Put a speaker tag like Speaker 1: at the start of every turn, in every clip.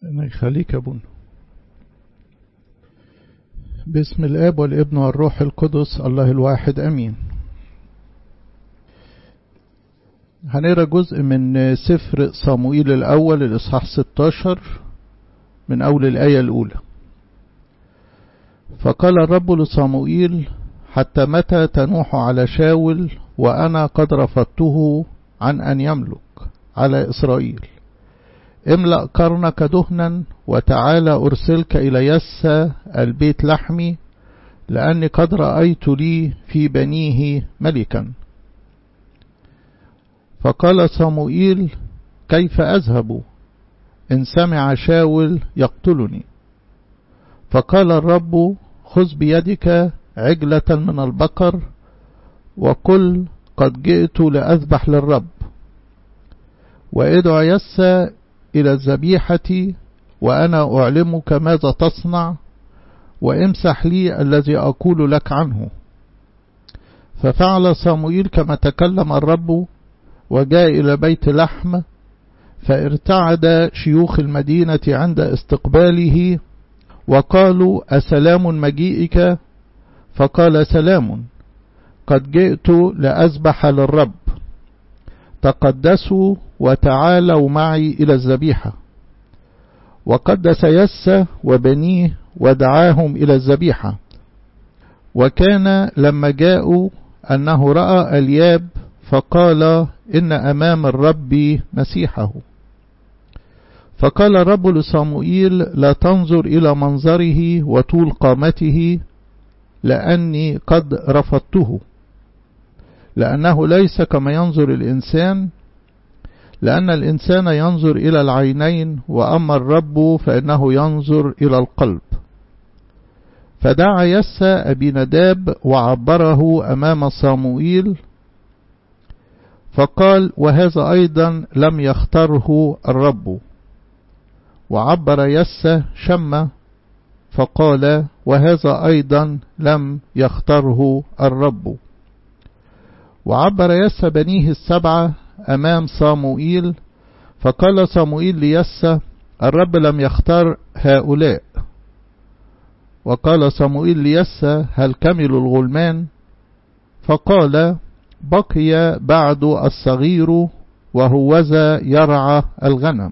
Speaker 1: يخليك يا ابونا باسم الاب والابن والروح القدس الله الواحد امين هنقرا جزء من سفر صموئيل الاول الاصحاح 16 من اول الايه الاولى فقال الرب لصموئيل حتى متى تنوح على شاول وانا قد رفضته عن ان يملك على اسرائيل املأ قرنك دهنا وتعالى أرسلك إلى يسى البيت لحمي لأني قد رأيت لي في بنيه ملكا فقال صموئيل كيف أذهب إن سمع شاول يقتلني فقال الرب خذ بيدك عجلة من البقر وقل قد جئت لأذبح للرب وادع يسى إلى الذبيحة وأنا أعلمك ماذا تصنع وامسح لي الذي أقول لك عنه ففعل صموئيل كما تكلم الرب وجاء إلى بيت لحم فارتعد شيوخ المدينة عند استقباله وقالوا أسلام مجيئك فقال سلام قد جئت لأذبح للرب تقدسوا وتعالوا معي إلى الذبيحة وقدس يسى وبنيه ودعاهم إلى الذبيحة وكان لما جاءوا أنه رأى الياب فقال إن أمام الرب مسيحه فقال الرب لصموئيل لا تنظر إلى منظره وطول قامته لأني قد رفضته لأنه ليس كما ينظر الإنسان لأن الإنسان ينظر إلى العينين وأما الرب فإنه ينظر إلى القلب فدعا يسى أبي نداب وعبره أمام صاموئيل فقال وهذا أيضا لم يختره الرب وعبر يسى شمة فقال وهذا أيضا لم يختره الرب وعبر يسى بنيه السبعة أمام صاموئيل فقال صاموئيل ليسى الرب لم يختار هؤلاء وقال صاموئيل ليسى هل كملوا الغلمان فقال بقي بعد الصغير وهوذا يرعى الغنم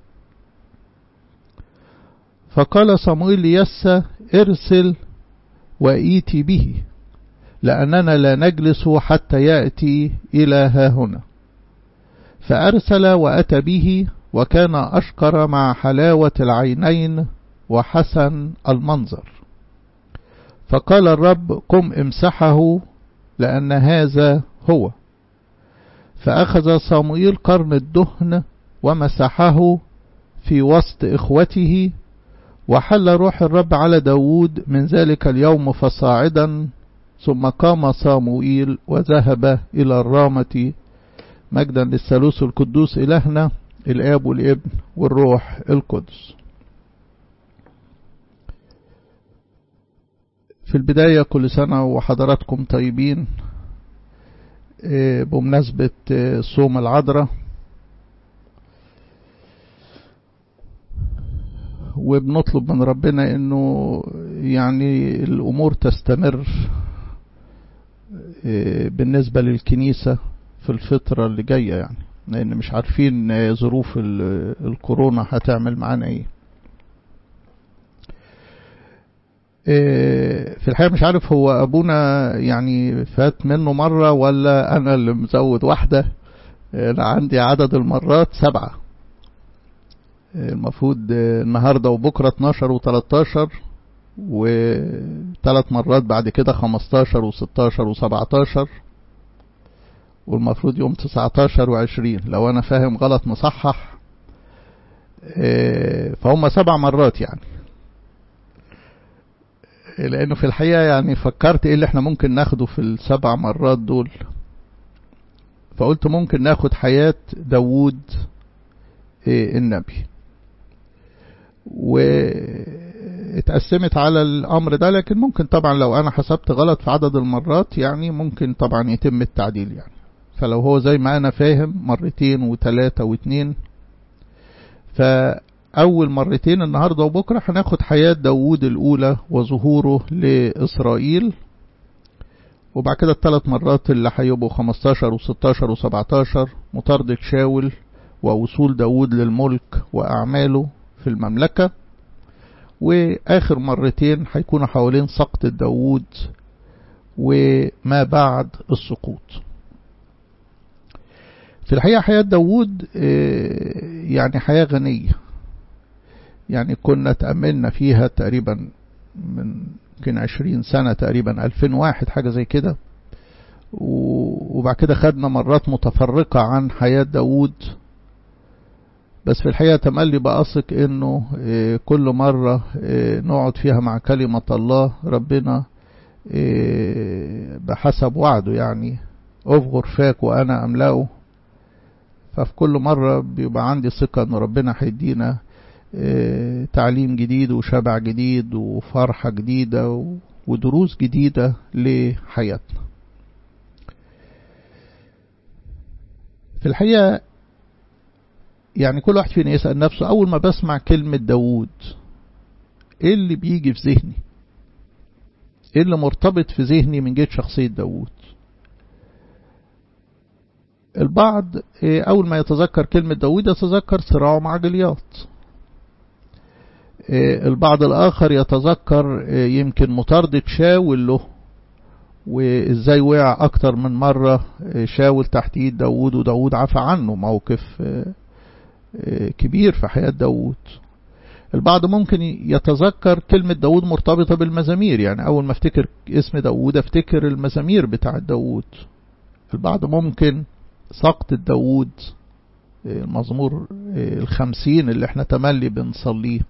Speaker 1: فقال صموئيل ليسى ارسل وإيتي به لأننا لا نجلس حتى يأتي إلى ها هنا فأرسل وأتى به وكان أشقر مع حلاوة العينين وحسن المنظر فقال الرب قم امسحه لأن هذا هو فأخذ صموئيل قرن الدهن ومسحه في وسط إخوته وحل روح الرب على داود من ذلك اليوم فصاعدا ثم قام صاموئيل وذهب إلى الرامة مجدا للثالوث القدوس إلهنا الآب والابن والروح القدس في البداية كل سنة وحضراتكم طيبين بمناسبة صوم العذراء وبنطلب من ربنا انه يعني الامور تستمر بالنسبة للكنيسة في الفترة اللي جاية يعني لان مش عارفين ظروف الكورونا هتعمل معانا ايه في الحقيقة مش عارف هو ابونا يعني فات منه مرة ولا انا اللي مزود واحدة انا عندي عدد المرات سبعة المفروض النهاردة وبكرة 12 و13 وثلاث مرات بعد كده 15 و16 و17 والمفروض يوم 19 و20 لو انا فاهم غلط مصحح فهم سبع مرات يعني لانه في الحقيقة يعني فكرت ايه اللي احنا ممكن ناخده في السبع مرات دول فقلت ممكن ناخد حياة داوود النبي واتقسمت على الامر ده لكن ممكن طبعا لو انا حسبت غلط في عدد المرات يعني ممكن طبعا يتم التعديل يعني فلو هو زي ما انا فاهم مرتين وثلاثة واثنين ف أول مرتين النهاردة وبكرة هناخد حياة داوود الأولى وظهوره لإسرائيل وبعد كده الثلاث مرات اللي هيبقوا 15 و16 و17 مطاردة شاول ووصول داوود للملك وأعماله في المملكة وآخر مرتين هيكونوا حوالين سقط داوود وما بعد السقوط في الحقيقة حياة داوود يعني حياة غنية يعني كنا تأملنا فيها تقريبا من يمكن عشرين سنة تقريبا ألفين واحد حاجة زي كده وبعد كده خدنا مرات متفرقة عن حياة داوود بس في الحقيقة تملي بأثق انه كل مرة نقعد فيها مع كلمة الله ربنا بحسب وعده يعني افغر فاك وانا املأه ففي كل مرة بيبقى عندي ثقة ان ربنا هيدينا تعليم جديد وشبع جديد وفرحة جديدة ودروس جديدة لحياتنا في الحقيقة يعني كل واحد فينا يسأل نفسه أول ما بسمع كلمة داوود إيه اللي بيجي في ذهني إيه اللي مرتبط في ذهني من جهة شخصية داوود البعض أول ما يتذكر كلمة داوود يتذكر صراعه مع جلياط البعض الآخر يتذكر يمكن مطاردة شاول له وإزاي وقع أكتر من مرة شاول تحت إيد داوود وداوود عفى عنه موقف كبير في حياة داوود البعض ممكن يتذكر كلمة داوود مرتبطة بالمزامير يعني أول ما افتكر اسم داوود افتكر المزامير بتاع داوود البعض ممكن سقط داوود المزمور الخمسين اللي احنا تملي بنصليه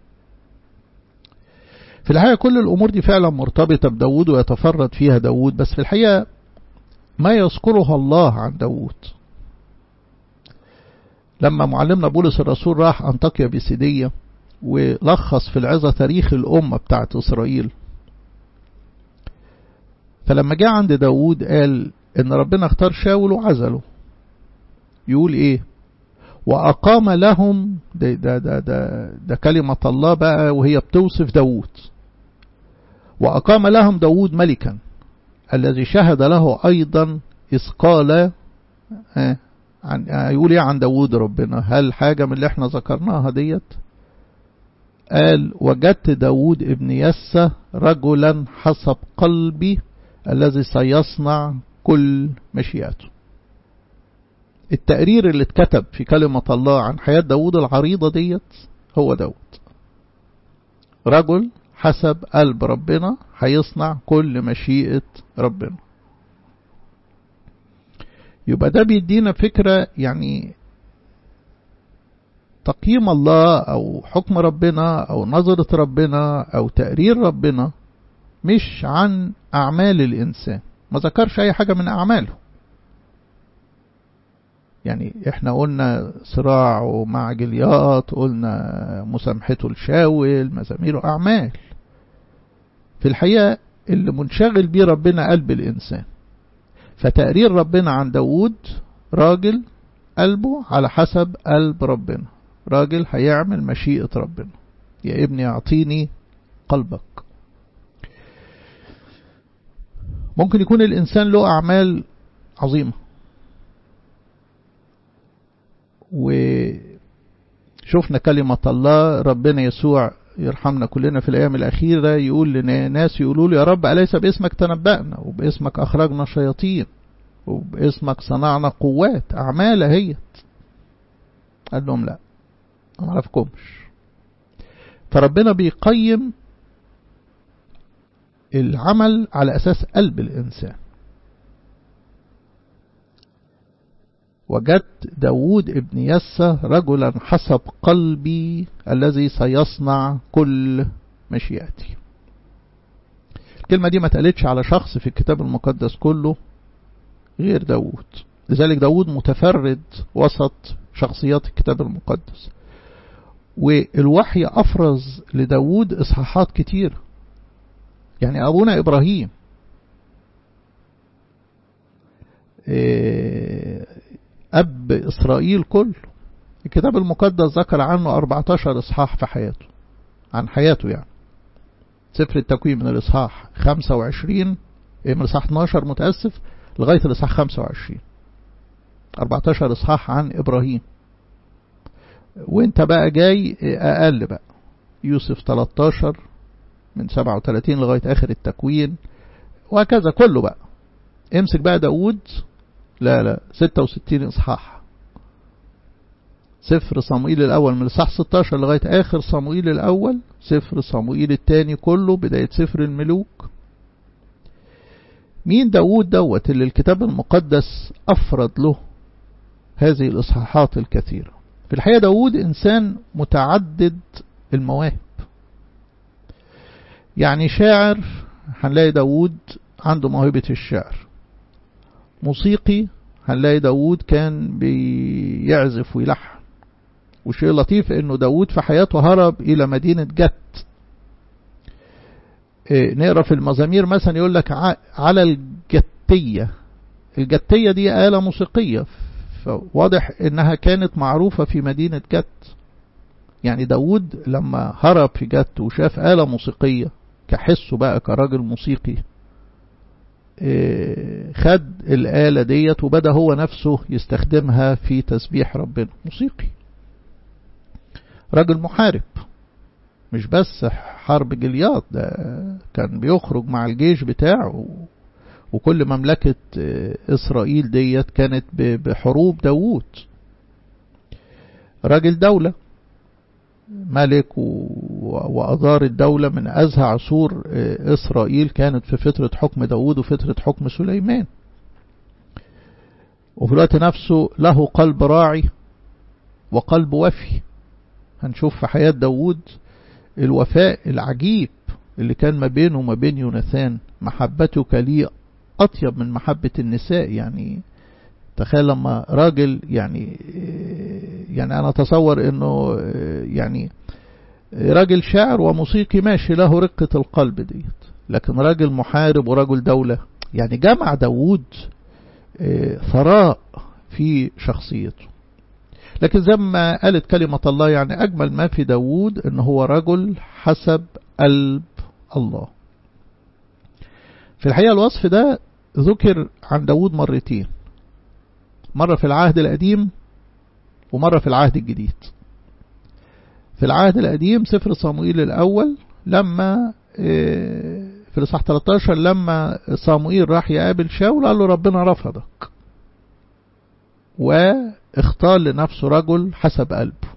Speaker 1: في الحقيقة كل الأمور دي فعلا مرتبطة بداود ويتفرد فيها داود بس في الحقيقة ما يذكرها الله عن داود لما معلمنا بولس الرسول راح أنطاكيا بيسيدية ولخص في العظة تاريخ الأمة بتاعت إسرائيل فلما جاء عند داود قال إن ربنا اختار شاول وعزله يقول إيه وأقام لهم ده, ده, ده, ده, ده كلمة الله بقى وهي بتوصف داود وأقام لهم داود ملكا الذي شهد له أيضا إذ قال عن يقول ايه عن داود ربنا هل حاجة من اللي احنا ذكرناها ديت قال وجدت داود ابن يسى رجلا حسب قلبي الذي سيصنع كل مشيئته التقرير اللي اتكتب في كلمة الله عن حياة داود العريضة ديت هو داود رجل حسب قلب ربنا هيصنع كل مشيئة ربنا يبقى ده بيدينا فكرة يعني تقييم الله أو حكم ربنا أو نظرة ربنا أو تقرير ربنا مش عن أعمال الإنسان ما ذكرش أي حاجة من أعماله يعني احنا قلنا صراعه مع جلياط قلنا مسامحته لشاول مزاميره أعمال في الحقيقة اللي منشغل بيه ربنا قلب الإنسان فتقرير ربنا عن داود راجل قلبه على حسب قلب ربنا راجل هيعمل مشيئة ربنا يا ابني اعطيني قلبك ممكن يكون الإنسان له أعمال عظيمة وشفنا كلمة الله ربنا يسوع يرحمنا كلنا في الأيام الأخيرة يقول لناس يقولوا له يا رب أليس باسمك تنبأنا وباسمك أخرجنا شياطين وباسمك صنعنا قوات أعمال هي قال لهم لا ما أعرفكمش فربنا بيقيم العمل على أساس قلب الإنسان وجدت داود ابن يسى رجلا حسب قلبي الذي سيصنع كل مشيئتي الكلمة دي ما تقالتش على شخص في الكتاب المقدس كله غير داود لذلك داود متفرد وسط شخصيات الكتاب المقدس والوحي أفرز لداود إصحاحات كتير يعني أبونا إبراهيم أب إسرائيل كله الكتاب المقدس ذكر عنه 14 إصحاح في حياته عن حياته يعني سفر التكوين من الإصحاح 25 من الإصحاح 12 متأسف لغاية الإصحاح 25 14 إصحاح عن إبراهيم وانت بقى جاي أقل بقى يوسف 13 من 37 لغاية آخر التكوين وهكذا كله بقى امسك بقى داود لا لا 66 إصحاح سفر صموئيل الأول من الإصحاح 16 لغاية آخر صموئيل الأول سفر صموئيل الثاني كله بداية سفر الملوك مين داود دوت اللي الكتاب المقدس أفرد له هذه الإصحاحات الكثيرة في الحقيقة داود إنسان متعدد المواهب يعني شاعر هنلاقي داود عنده موهبة الشعر موسيقي هنلاقي داود كان بيعزف ويلحن وشيء لطيف انه داود في حياته هرب الى مدينة جت إيه نقرا في المزامير مثلا يقول لك على الجتية الجتية دي آلة موسيقية فواضح انها كانت معروفة في مدينة جت يعني داود لما هرب في جت وشاف آلة موسيقية كحسه بقى كراجل موسيقي إيه خد الآلة ديت وبدأ هو نفسه يستخدمها في تسبيح ربنا موسيقي راجل محارب مش بس حرب جلياط ده كان بيخرج مع الجيش بتاعه وكل مملكة إسرائيل ديت كانت بحروب داوود راجل دولة ملك وأدار الدولة من أزهى عصور إسرائيل كانت في فترة حكم داوود وفترة حكم سليمان وفي الوقت نفسه له قلب راعي وقلب وفي هنشوف في حياة داوود الوفاء العجيب اللي كان ما بينه وما بين يوناثان محبتك لي أطيب من محبة النساء يعني تخيل لما راجل يعني يعني أنا أتصور أنه يعني راجل شاعر وموسيقي ماشي له رقة القلب ديت لكن راجل محارب ورجل دولة يعني جمع داوود ثراء في شخصيته لكن زي ما قالت كلمة الله يعني أجمل ما في داوود أنه هو رجل حسب قلب الله في الحقيقة الوصف ده ذكر عن داود مرتين مرة في العهد القديم ومرة في العهد الجديد في العهد القديم سفر صموئيل الأول لما في الإصحاح 13 لما صموئيل راح يقابل شاول قال له ربنا رفضك واختار لنفسه رجل حسب قلبه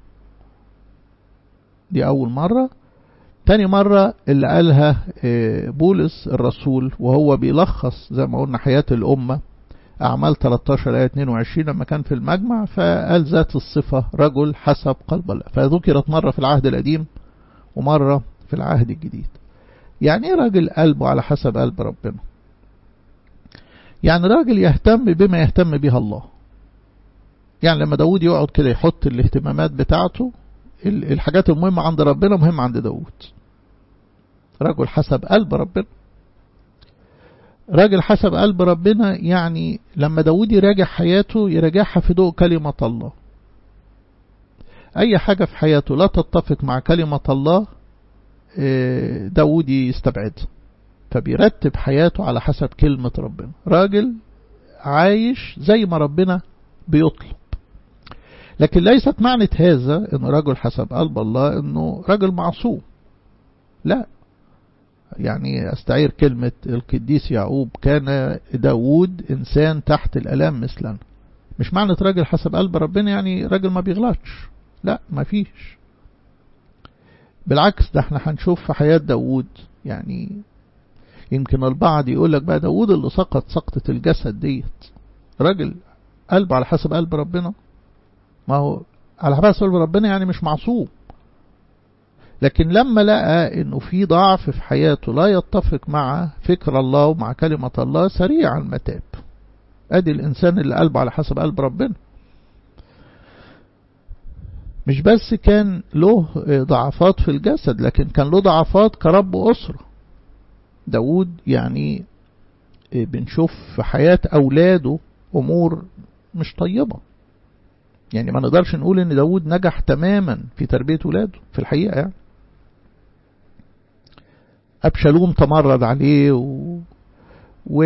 Speaker 1: دي أول مرة تاني مرة اللي قالها بولس الرسول وهو بيلخص زي ما قلنا حياة الأمة أعمال 13 آية 22 لما كان في المجمع فقال ذات الصفة رجل حسب قلب الله فذكرت مرة في العهد القديم ومرة في العهد الجديد يعني ايه راجل قلبه على حسب قلب ربنا يعني راجل يهتم بما يهتم بها الله يعني لما داود يقعد كده يحط الاهتمامات بتاعته الحاجات المهمة عند ربنا مهمة عند داود رجل حسب قلب ربنا راجل حسب قلب ربنا يعني لما داود يراجع حياته يراجعها في ضوء كلمة الله أي حاجة في حياته لا تتفق مع كلمة الله داود يستبعدها فبيرتب حياته على حسب كلمة ربنا راجل عايش زي ما ربنا بيطلب لكن ليست معنى هذا انه رجل حسب قلب الله انه رجل معصوم لا يعني استعير كلمة القديس يعقوب كان داود انسان تحت الالام مثلنا مش معنى راجل حسب قلب ربنا يعني راجل ما بيغلطش لا ما فيش بالعكس ده احنا هنشوف في حياة داود يعني يمكن البعض يقول لك بقى داود اللي سقط سقطة الجسد ديت راجل قلب على حسب قلب ربنا ما هو على حسب قلب ربنا يعني مش معصوم لكن لما لقى انه في ضعف في حياته لا يتفق مع فكر الله ومع كلمة الله سريعا ما تاب ادي الانسان اللي قلبه على حسب قلب ربنا مش بس كان له ضعفات في الجسد لكن كان له ضعفات كرب أسرة داود يعني بنشوف في حياة أولاده أمور مش طيبة يعني ما نقدرش نقول ان داود نجح تماما في تربية ولاده في الحقيقة يعني أبشالوم تمرد عليه و... و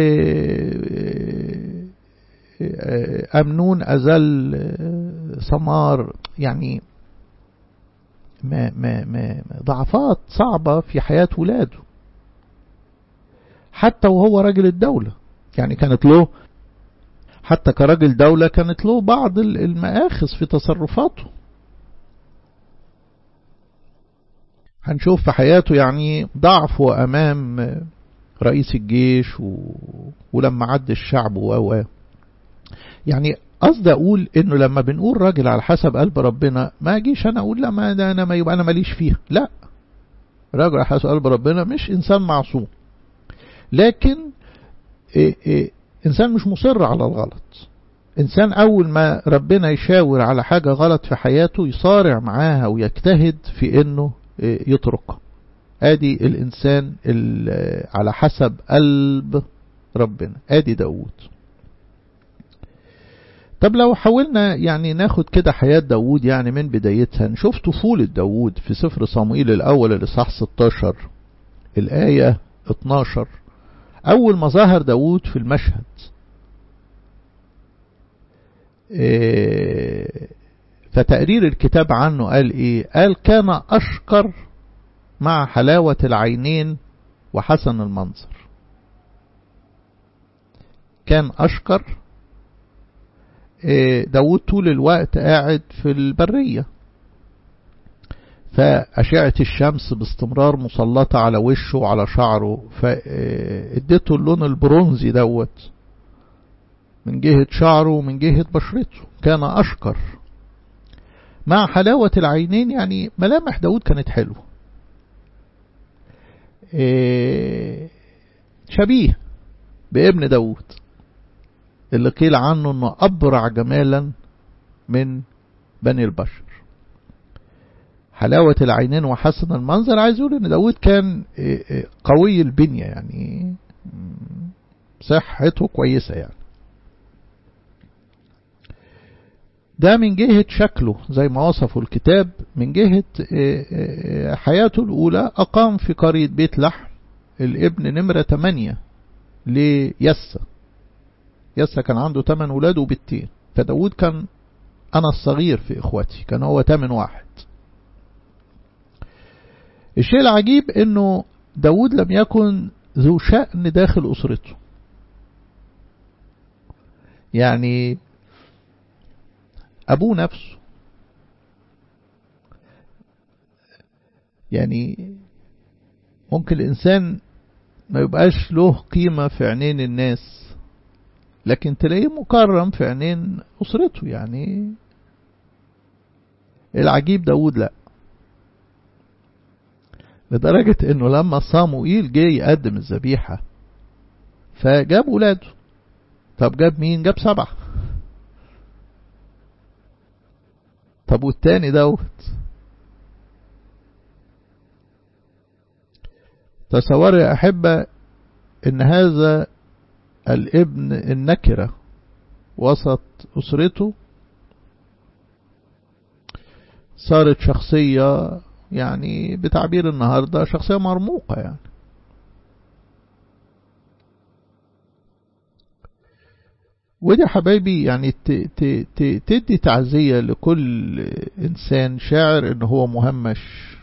Speaker 1: أمنون أزل سمار يعني ما ما ما ضعفات صعبة في حياة ولاده حتى وهو راجل الدولة يعني كانت له حتى كراجل دولة كانت له بعض المآخذ في تصرفاته هنشوف في حياته يعني ضعفه أمام رئيس الجيش و... ولما عد الشعب و يعني قصدي أقول إنه لما بنقول راجل على حسب قلب ربنا ما أجيش أنا أقول لا ما ده أنا ما يبقى أنا ماليش فيها لا راجل على حسب قلب ربنا مش إنسان معصوم لكن إيه إيه إنسان مش مصر على الغلط إنسان أول ما ربنا يشاور على حاجة غلط في حياته يصارع معاها ويجتهد في إنه يتركها ادي الانسان على حسب قلب ربنا ادي داود طب لو حاولنا يعني ناخد كده حياة داود يعني من بدايتها نشوف طفولة داود في سفر صموئيل الأول الإصحاح 16 الآية 12 أول ما ظهر داود في المشهد فتقرير الكتاب عنه قال إيه قال كان أشقر مع حلاوة العينين وحسن المنظر كان أشقر داود طول الوقت قاعد في البرية فأشعة الشمس باستمرار مسلطة على وشه وعلى شعره فاديته اللون البرونزي دوت من جهة شعره ومن جهة بشرته كان أشقر مع حلاوة العينين يعني ملامح داود كانت حلوة شبيه بابن داود اللي قيل عنه انه ابرع جمالا من بني البشر حلاوة العينين وحسن المنظر عايز يقول ان داود كان قوي البنية يعني صحته كويسة يعني ده من جهة شكله زي ما وصفه الكتاب من جهة حياته الأولى أقام في قرية بيت لحم الابن نمرة 8 ليسا يسا كان عنده 8 ولاد وبنتين فداود كان أنا الصغير في إخوتي كان هو 8 واحد الشيء العجيب أنه داود لم يكن ذو شأن داخل أسرته يعني أبوه نفسه يعني ممكن الإنسان ما يبقاش له قيمة في عينين الناس لكن تلاقيه مكرم في عينين أسرته يعني العجيب داود لا لدرجة انه لما صاموئيل جه يقدم الذبيحة فجاب ولاده طب جاب مين جاب سبعة طب والتاني دوت تصوروا يا أحبة إن هذا الابن النكرة وسط أسرته صارت شخصية يعني بتعبير النهاردة شخصية مرموقة يعني ودي حبايبي يعني تدي تعزية لكل إنسان شاعر إن هو مهمش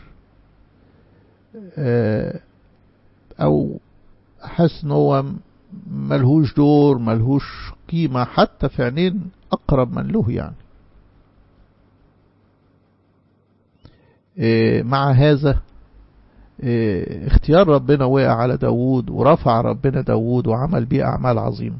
Speaker 1: أو حاسس إن هو ملهوش دور ملهوش قيمة حتى في عينين أقرب من له يعني مع هذا اختيار ربنا وقع على داود ورفع ربنا داود وعمل بيه أعمال عظيمة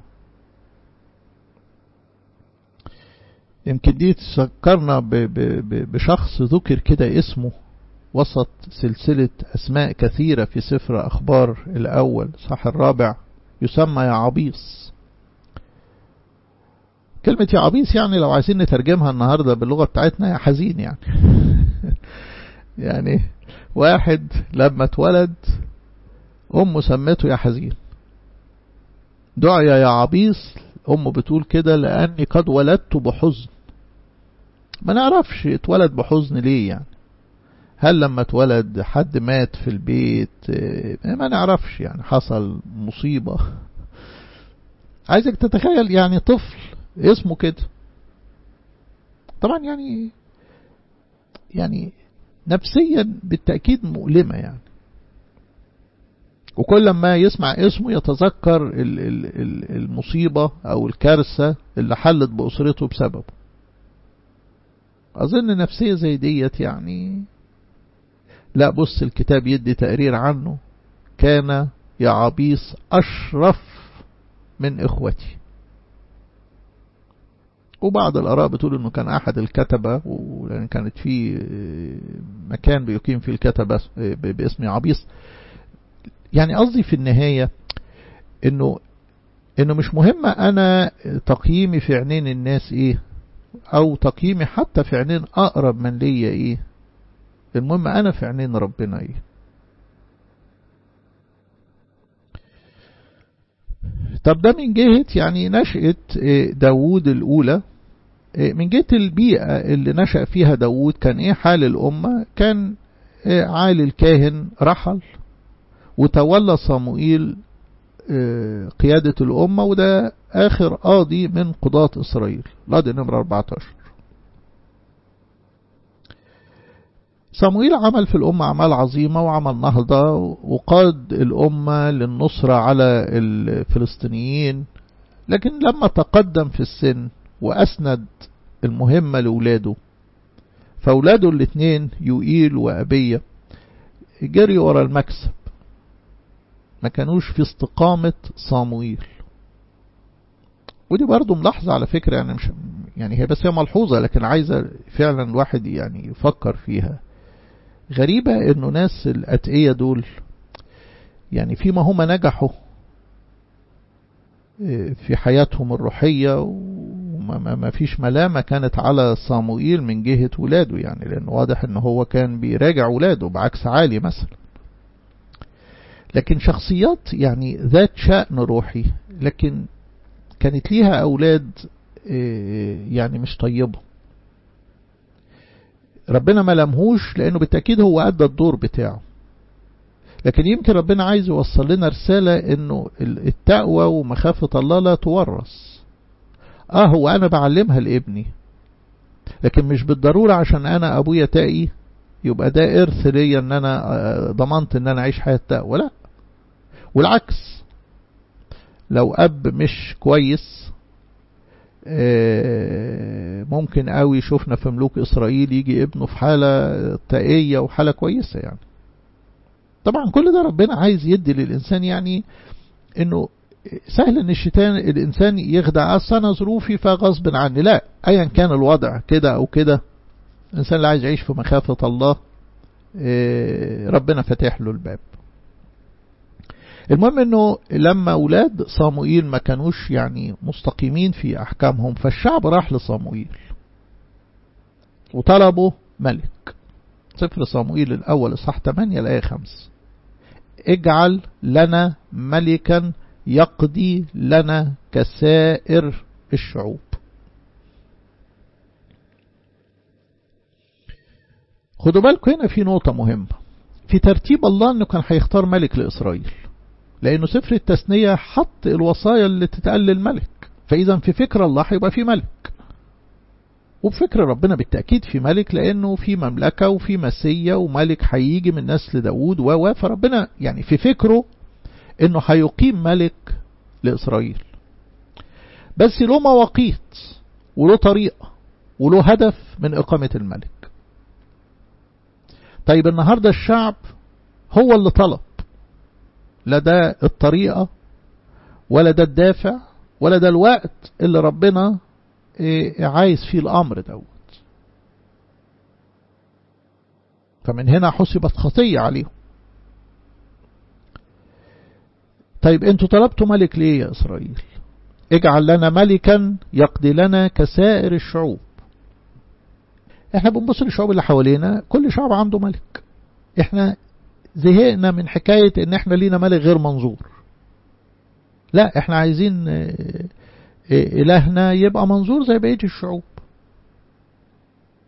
Speaker 1: يمكن دي تذكرنا بشخص ذكر كده اسمه وسط سلسلة أسماء كثيرة في سفر أخبار الأول صح الرابع يسمى يعابيس كلمة يعابيس يعني لو عايزين نترجمها النهاردة باللغة بتاعتنا يا حزين يعني يعني واحد لما اتولد أمه سمته يا حزين دعي يا عبيس أمه بتقول كده لأني قد ولدت بحزن ما نعرفش اتولد بحزن ليه يعني هل لما اتولد حد مات في البيت ما نعرفش يعني حصل مصيبة عايزك تتخيل يعني طفل اسمه كده طبعا يعني يعني نفسيا بالتأكيد مؤلمة يعني وكل ما يسمع اسمه يتذكر المصيبة أو الكارثة اللي حلت بأسرته بسببه أظن نفسية زي ديت يعني لا بص الكتاب يدي تقرير عنه كان يا عبيس أشرف من إخوتي وبعض الآراء بتقول أنه كان أحد الكتبة ولأن كانت في مكان بيقيم فيه الكتبة باسم عبيس يعني قصدي في النهاية أنه أنه مش مهم أنا تقييمي في عينين الناس إيه أو تقييمي حتى في عينين أقرب من ليا إيه المهم أنا في عينين ربنا إيه طب ده من جهة يعني نشأة داوود الأولى من جهة البيئة اللي نشأ فيها داوود كان إيه حال الأمة كان عالي الكاهن رحل وتولى صموئيل قيادة الأمة وده آخر قاضي من قضاة إسرائيل القاضي نمرة 14 صموئيل عمل في الأمة أعمال عظيمة وعمل نهضة وقاد الأمة للنصرة على الفلسطينيين لكن لما تقدم في السن وأسند المهمة لأولاده فأولاده الاثنين يوئيل وأبية جري ورا المكسب ما كانوش في استقامة صاموئيل ودي برضو ملاحظة على فكرة يعني مش يعني هي بس هي ملحوظة لكن عايزة فعلا الواحد يعني يفكر فيها غريبة انه ناس الاتقية دول يعني فيما هم نجحوا في حياتهم الروحية وما ما فيش ملامة كانت على صاموئيل من جهة ولاده يعني لأنه واضح ان هو كان بيراجع ولاده بعكس عالي مثلا لكن شخصيات يعني ذات شأن روحي لكن كانت ليها أولاد يعني مش طيبة ربنا ما لمهوش لأنه بالتأكيد هو أدى الدور بتاعه لكن يمكن ربنا عايز يوصل لنا رسالة أنه التقوى ومخافة الله لا تورث آه هو أنا بعلمها لابني لكن مش بالضرورة عشان أنا أبويا تقي يبقى ده إرث ليا أن أنا ضمنت أن أنا أعيش حياة تقوى لا والعكس لو أب مش كويس ممكن قوي شفنا في ملوك إسرائيل يجي ابنه في حالة تقية وحالة كويسة يعني طبعا كل ده ربنا عايز يدي للإنسان يعني انه سهل ان الشيطان الانسان يخدع اصل انا ظروفي فغصب عني لا ايا كان الوضع كده او كده الانسان اللي عايز يعيش في مخافة الله ربنا فاتح له الباب المهم انه لما اولاد صاموئيل ما كانوش يعني مستقيمين في احكامهم فالشعب راح لصاموئيل وطلبوا ملك سفر صاموئيل الاول اصحاح 8 الايه 5 اجعل لنا ملكا يقضي لنا كسائر الشعوب خدوا بالكم هنا في نقطة مهمة في ترتيب الله انه كان هيختار ملك لإسرائيل لأنه سفر التثنية حط الوصايا اللي تتقال للملك فإذا في فكر الله هيبقى في ملك وبفكر ربنا بالتأكيد في ملك لأنه في مملكة وفي مسية وملك هيجي من نسل داود و فربنا يعني في فكره انه هيقيم ملك لإسرائيل بس له مواقيت وله طريقة وله هدف من إقامة الملك طيب النهاردة الشعب هو اللي طلب لا ده الطريقة ولا ده الدافع ولا ده الوقت اللي ربنا عايز فيه الأمر دوت فمن هنا حسبت خطية عليهم طيب انتوا طلبتوا ملك ليه يا إسرائيل اجعل لنا ملكا يقضي لنا كسائر الشعوب احنا بنبص للشعوب اللي حوالينا كل شعب عنده ملك احنا زهقنا من حكاية ان احنا لينا ملك غير منظور لا احنا عايزين إلهنا يبقى منظور زي بقية الشعوب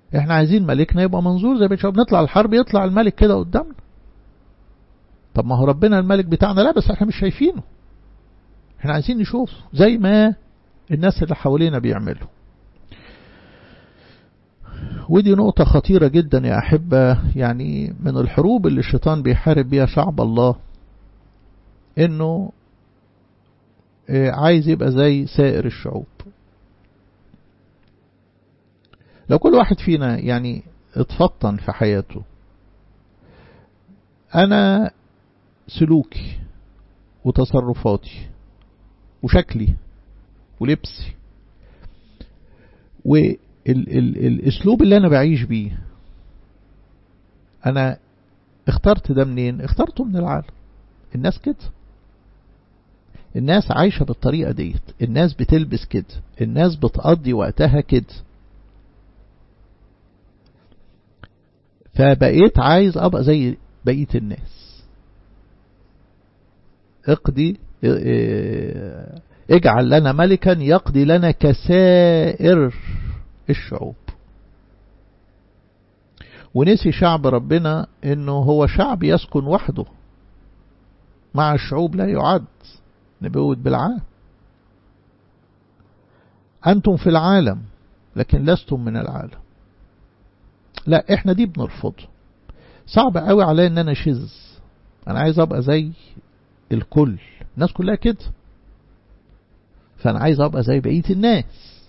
Speaker 1: احنا عايزين ملكنا يبقى منظور زي بيت نطلع الحرب يطلع الملك كده قدامنا طب ما هو ربنا الملك بتاعنا لا بس احنا مش شايفينه احنا عايزين نشوف زي ما الناس اللي حوالينا بيعملوا ودي نقطة خطيرة جدا يا أحبة يعني من الحروب اللي الشيطان بيحارب بيها شعب الله إنه عايز يبقى زي سائر الشعوب لو كل واحد فينا يعني اتفطن في حياته أنا سلوكي وتصرفاتي وشكلي ولبسي والاسلوب اللي انا بعيش بيه انا اخترت ده منين اخترته من العالم الناس كده الناس عايشة بالطريقة ديت الناس بتلبس كده الناس بتقضي وقتها كده فبقيت عايز ابقى زي بقية الناس اقضي اجعل لنا ملكا يقضي لنا كسائر الشعوب ونسي شعب ربنا انه هو شعب يسكن وحده مع الشعوب لا يعد نبوت بالعام أنتم في العالم لكن لستم من العالم لا احنا دي بنرفضه صعب قوي عليا ان انا شذ انا عايز ابقى زي الكل الناس كلها كده فانا عايز ابقى زي بقيه الناس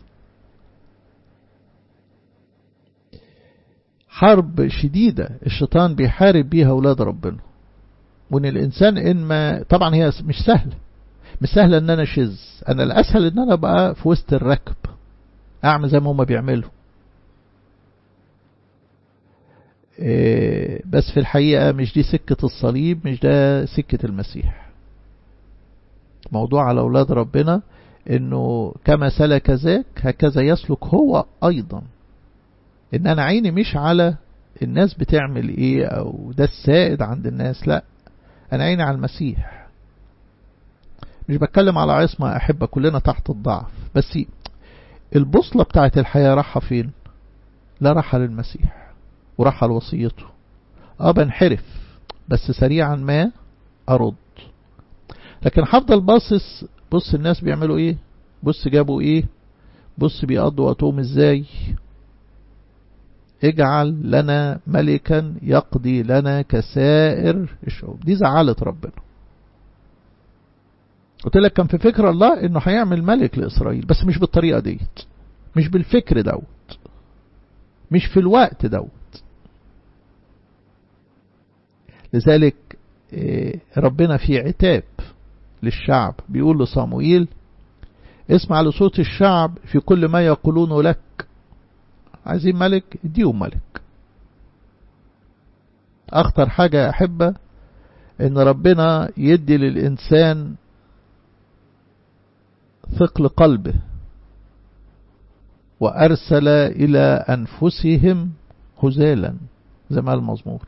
Speaker 1: حرب شديدة الشيطان بيحارب بيها أولاد ربنا وإن الإنسان إن ما طبعا هي مش سهلة مش سهلة إن أنا شذ أنا الأسهل إن أنا أبقى في وسط الركب أعمل زي ما هما بيعملوا بس في الحقيقة مش دي سكة الصليب مش ده سكة المسيح موضوع على أولاد ربنا إنه كما سلك ذاك هكذا يسلك هو أيضا إن أنا عيني مش على الناس بتعمل إيه أو ده السائد عند الناس لا أنا عيني على المسيح مش بتكلم على عصمة أحبة كلنا تحت الضعف بس البوصلة بتاعت الحياة راحة فين لا راحة للمسيح وراحة لوصيته اه بنحرف بس سريعا ما أرد لكن هفضل باصص بص الناس بيعملوا ايه بص جابوا ايه بص بيقضوا وقتهم ازاي اجعل لنا ملكا يقضي لنا كسائر الشعوب دي زعلت ربنا قلت لك كان في فكر الله انه هيعمل ملك لاسرائيل بس مش بالطريقه ديت مش بالفكر دوت مش في الوقت دوت لذلك ربنا في عتاب للشعب بيقول لصاموئيل اسمع لصوت الشعب في كل ما يقولونه لك عايزين ملك اديهم ملك اخطر حاجة يا احبة ان ربنا يدي للانسان ثقل قلبه وارسل الى انفسهم هزالا زي ما المزمور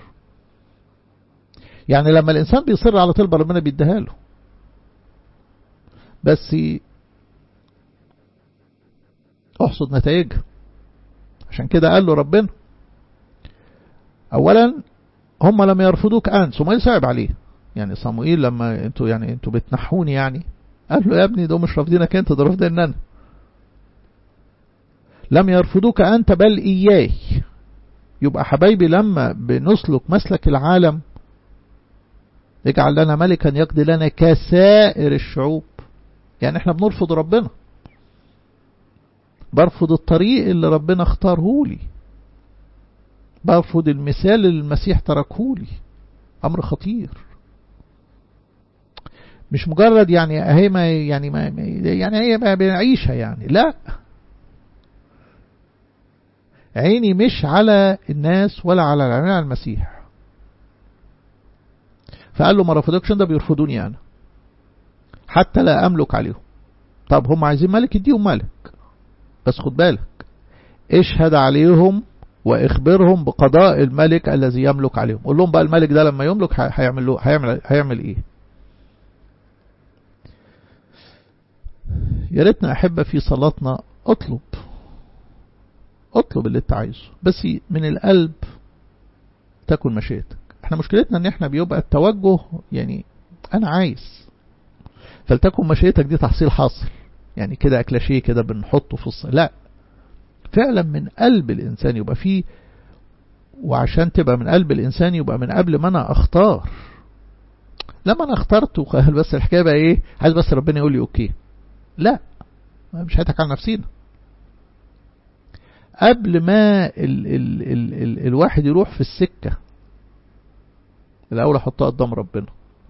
Speaker 1: يعني لما الانسان بيصر على طلب ربنا بيديها له بس احصد نتائجها عشان كده قال له ربنا اولا هم لم يرفضوك انت صموئيل صعب عليه يعني صموئيل لما انتوا يعني انتوا بتنحوني يعني قال له يا ابني دول مش رافضينك انت ده رافضين انا لم يرفضوك انت بل اياي يبقى حبايبي لما بنسلك مسلك العالم اجعل لنا ملكا يقضي لنا كسائر الشعوب يعني احنا بنرفض ربنا برفض الطريق اللي ربنا اختاره لي برفض المثال اللي المسيح تركه لي امر خطير مش مجرد يعني اهي ما يعني ما يعني هي ما بنعيشها يعني لا عيني مش على الناس ولا على العين على المسيح فقال له ما رفضكش ده بيرفضوني انا حتى لا املك عليهم طب هم عايزين ملك اديهم ملك بس خد بالك اشهد عليهم واخبرهم بقضاء الملك الذي يملك عليهم قول لهم بقى الملك ده لما يملك هيعمل له هيعمل هيعمل ايه يا ريتنا احب في صلاتنا اطلب اطلب اللي انت عايزه بس من القلب تكن مشيئتك احنا مشكلتنا ان احنا بيبقى التوجه يعني انا عايز فلتكن مشيئتك دي تحصيل حاصل يعني كده اكلاشيه كده بنحطه في الص... لا فعلا من قلب الانسان يبقى فيه وعشان تبقى من قلب الانسان يبقى من قبل ما انا اختار لما انا اخترت وقال بس الحكايه بقى ايه عايز بس ربنا يقول لي اوكي لا مش هيتك على نفسينا قبل ما ال ال ال ال الواحد يروح في السكة الأول أحطها قدام ربنا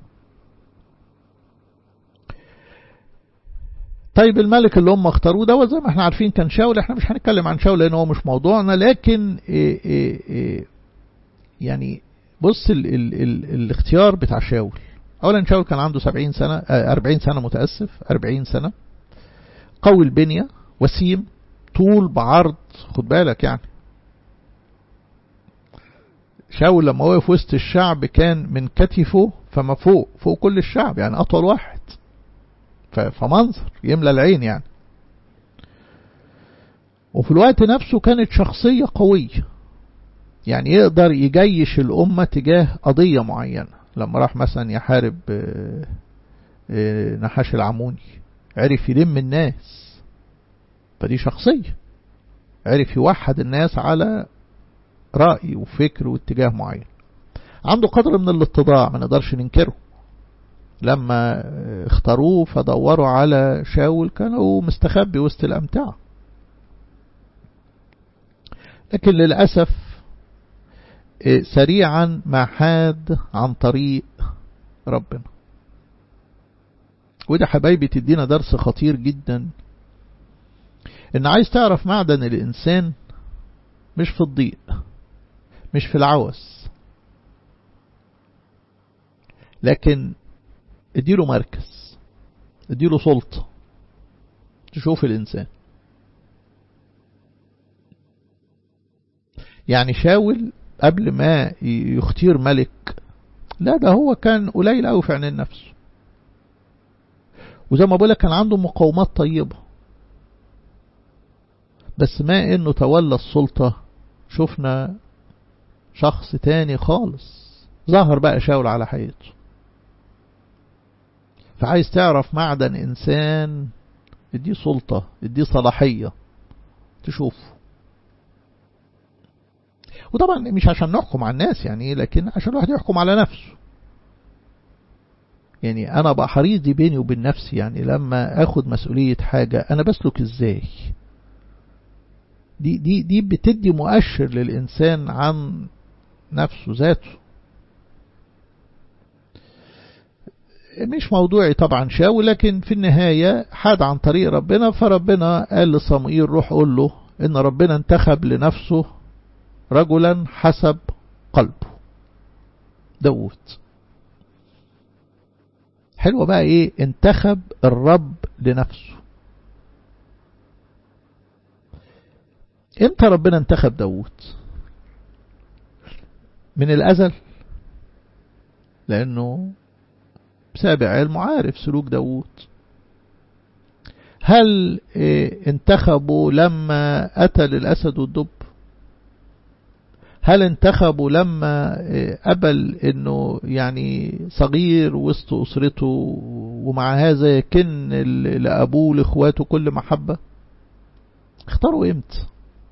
Speaker 1: طيب الملك اللي هم اختاروه ده زي ما احنا عارفين كان شاول احنا مش هنتكلم عن شاول لان هو مش موضوعنا لكن ايه ايه ايه يعني بص ال ال ال الاختيار بتاع شاول اولا شاول كان عنده 70 سنة اه 40 سنة متأسف 40 سنة قوي البنية وسيم طول بعرض خد بالك يعني شاول لما وقف وسط الشعب كان من كتفه فما فوق فوق كل الشعب يعني أطول واحد فمنظر يملى العين يعني وفي الوقت نفسه كانت شخصية قوية يعني يقدر يجيش الأمة تجاه قضية معينة لما راح مثلا يحارب نحاش العموني عرف يلم الناس فدي شخصية عرف يوحد الناس على رأي وفكر واتجاه معين عنده قدر من الاتضاع ما نقدرش ننكره لما اختاروه فدوروا على شاول كانوا مستخبي وسط الأمتعة لكن للأسف سريعا ما حاد عن طريق ربنا وده حبايبي تدينا درس خطير جدا ان عايز تعرف معدن الانسان مش في الضيق مش في العوز لكن اديله مركز اديله سلطة تشوف الانسان يعني شاول قبل ما يختير ملك لا ده هو كان قليل قوي في عينين نفسه وزي ما بقولك كان عنده مقاومات طيبة بس ما انه تولى السلطة شفنا شخص تاني خالص ظهر بقى شاول على حياته فعايز تعرف معدن انسان اديه سلطة اديه صلاحية تشوفه وطبعا مش عشان نحكم على الناس يعني لكن عشان الواحد يحكم على نفسه يعني انا بقى حريص دي بيني وبين نفسي يعني لما اخد مسؤولية حاجة انا بسلك ازاي دي دي دي بتدي مؤشر للإنسان عن نفسه ذاته مش موضوعي طبعا شاول لكن في النهاية حاد عن طريق ربنا فربنا قال لصموئيل روح قول له إن ربنا انتخب لنفسه رجلا حسب قلبه داود حلوة بقى ايه انتخب الرب لنفسه امتى ربنا انتخب داود من الأزل لأنه سابع علم عارف سلوك داود هل انتخبوا لما قتل الأسد والدب هل انتخبوا لما قبل انه يعني صغير وسط اسرته ومع هذا يكن لابوه لاخواته كل محبة اختاروا امتى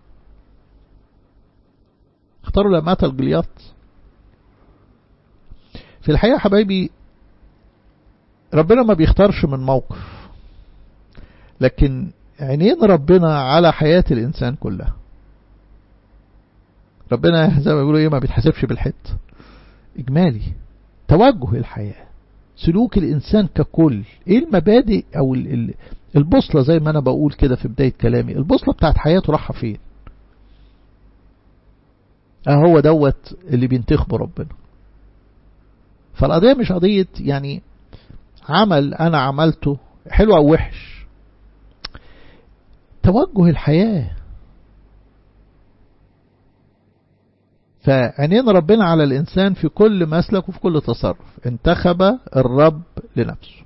Speaker 1: اختاروا لما قتل جلياط في الحقيقة حبايبي ربنا ما بيختارش من موقف لكن عينين ربنا على حياة الإنسان كلها ربنا زي ما بيقولوا ايه ما بيتحسبش بالحت إجمالي توجه الحياة سلوك الإنسان ككل ايه المبادئ أو البوصلة زي ما أنا بقول كده في بداية كلامي البوصلة بتاعت حياته رايحة فين اهو دوت اللي بينتخبه ربنا فالقضية مش قضية يعني عمل أنا عملته حلو أو وحش توجه الحياة فعينين ربنا على الإنسان في كل مسلك وفي كل تصرف انتخب الرب لنفسه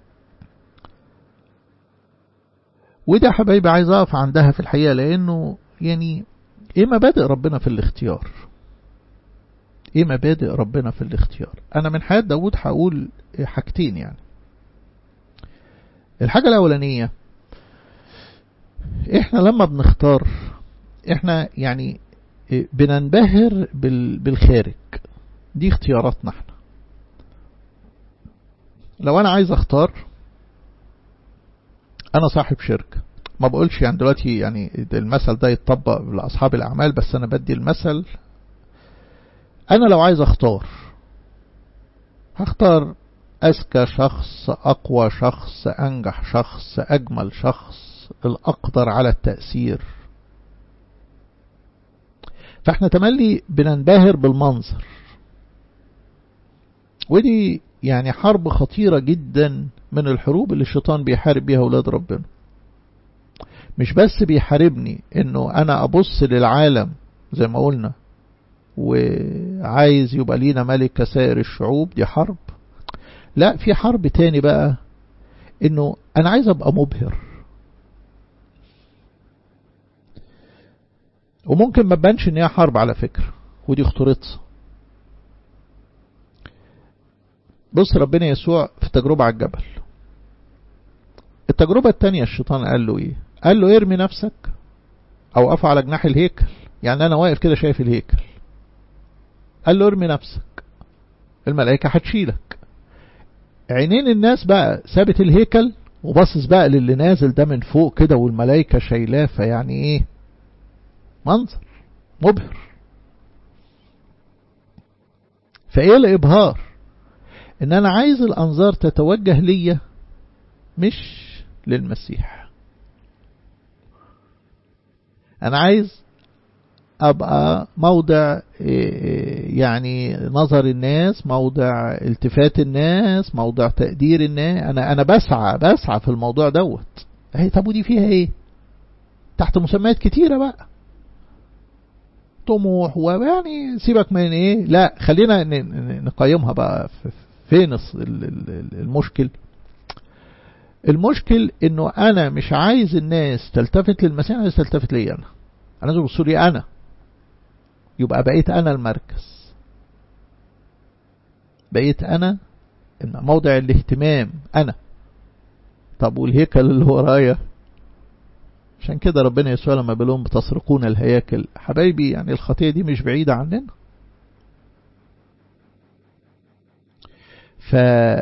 Speaker 1: وده حبايبي عايز أقف عندها في الحقيقة لأنه يعني ايه مبادئ ربنا في الاختيار ايه مبادئ ربنا في الاختيار انا من حياة داود هقول حاجتين يعني الحاجة الاولانية احنا لما بنختار احنا يعني بننبهر بالخارج دي اختياراتنا احنا لو انا عايز اختار انا صاحب شركة ما بقولش يعني دلوقتي يعني المثل ده يتطبق لأصحاب الأعمال بس أنا بدي المثل أنا لو عايز أختار هختار أذكى شخص أقوى شخص أنجح شخص أجمل شخص الأقدر على التأثير فاحنا تملي بننبهر بالمنظر ودي يعني حرب خطيرة جدا من الحروب اللي الشيطان بيحارب بيها أولاد ربنا مش بس بيحاربني انه انا ابص للعالم زي ما قلنا وعايز يبقى لينا ملك كسائر الشعوب دي حرب لا في حرب تاني بقى انه انا عايز ابقى مبهر وممكن ما تبانش ان هي حرب على فكرة ودي خطورتها بص ربنا يسوع في تجربة على الجبل التجربة التانية الشيطان قال له ايه قال له ارمي نفسك او قف على جناح الهيكل يعني انا واقف كده شايف الهيكل قال له ارمي نفسك الملائكة هتشيلك عينين الناس بقى سابت الهيكل وبصص بقى للي نازل ده من فوق كده والملائكة شايلاه فيعني ايه منظر مبهر فايه الابهار ان انا عايز الانظار تتوجه ليا مش للمسيح انا عايز ابقى موضع يعني نظر الناس موضع التفات الناس موضع تقدير الناس انا انا بسعى بسعى في الموضوع دوت اهي طب ودي فيها ايه تحت مسميات كتيرة بقى طموح ويعني سيبك من ايه لا خلينا نقيمها بقى فين المشكل المشكل انه انا مش عايز الناس تلتفت للمسيح عايز تلتفت لي انا انا عايز يبصوا لي انا يبقى بقيت انا المركز بقيت انا موضع الاهتمام انا طب والهيكل اللي ورايا عشان كده ربنا يسوع لما بيقول بتسرقون الهياكل حبايبي يعني الخطية دي مش بعيدة عننا ف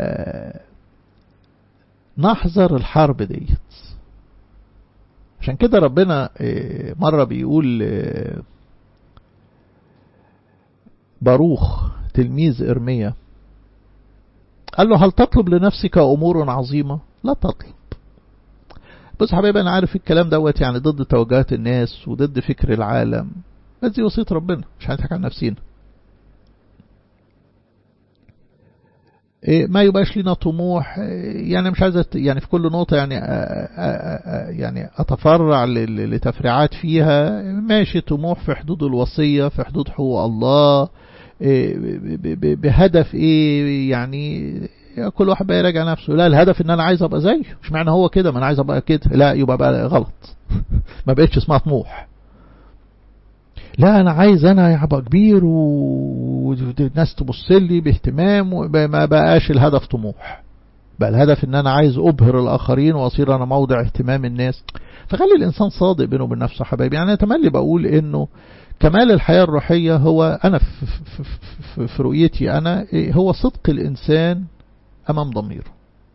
Speaker 1: نحذر الحرب ديت عشان كده ربنا مرة بيقول باروخ تلميذ إرميا قال له هل تطلب لنفسك أمور عظيمة لا تطلب بص حبايبي أنا عارف الكلام دوت يعني ضد توجهات الناس وضد فكر العالم بس دي وصية ربنا مش هنضحك على نفسينا ما يبقاش لنا طموح يعني مش عايز يعني في كل نقطة يعني يعني أتفرع لتفريعات فيها ماشي طموح في حدود الوصية في حدود حقوق الله بهدف ايه يعني كل واحد بقى يراجع نفسه لا الهدف ان انا عايز ابقى زيه مش معنى هو كده ما انا عايز ابقى كده لا يبقى بقى غلط ما بقتش اسمها طموح لا انا عايز انا ابقى كبير والناس تبص لي باهتمام ما بقاش الهدف طموح بقى الهدف ان انا عايز ابهر الاخرين واصير انا موضع اهتمام الناس فخلي الانسان صادق بينه وبين نفسه حبايبي يعني انا تملي بقول انه كمال الحياة الروحية هو انا في, في, في, في رؤيتي انا هو صدق الانسان امام ضميره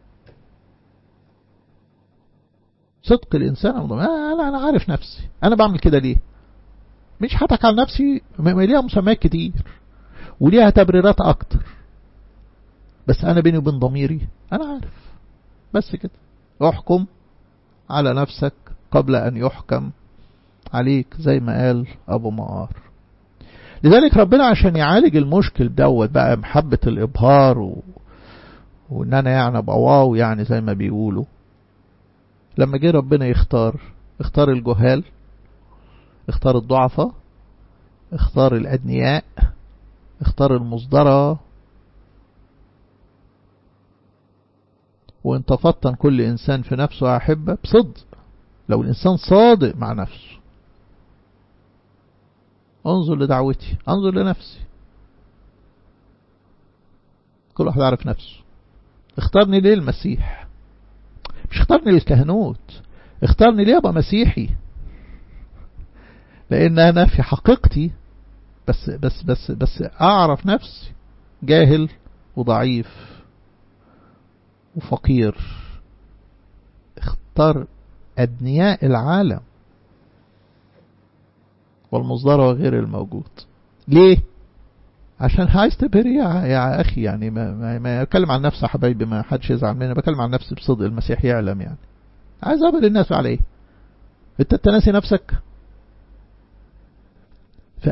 Speaker 1: صدق الانسان امام ضميره انا انا عارف نفسي انا بعمل كده ليه مش هضحك على نفسي ليها مسميات كتير وليها تبريرات اكتر بس انا بيني وبين ضميري انا عارف بس كده احكم على نفسك قبل ان يحكم عليك زي ما قال ابو مقار لذلك ربنا عشان يعالج المشكل دوت بقى محبة الابهار و... وان انا يعني ابقى واو يعني زي ما بيقولوا لما جه ربنا يختار اختار الجهال اختار الضعفاء اختار الأدنياء اختار المصدرة وان تفطن كل إنسان في نفسه أحبة بصدق لو الإنسان صادق مع نفسه انظر لدعوتي انظر لنفسي كل واحد عارف نفسه اختارني ليه المسيح مش اختارني للكهنوت اختارني ليه ابقى مسيحي لان انا في حقيقتي بس بس بس بس اعرف نفسي جاهل وضعيف وفقير اختار ادنياء العالم والمصدر وغير الموجود ليه عشان عايز تبهر يا, يا اخي يعني ما, ما, ما اتكلم عن نفسي يا حبايبي ما حدش يزعل مني بكلم عن نفسي بصدق المسيح يعلم يعني عايز ابهر الناس على ايه انت تناسي نفسك ف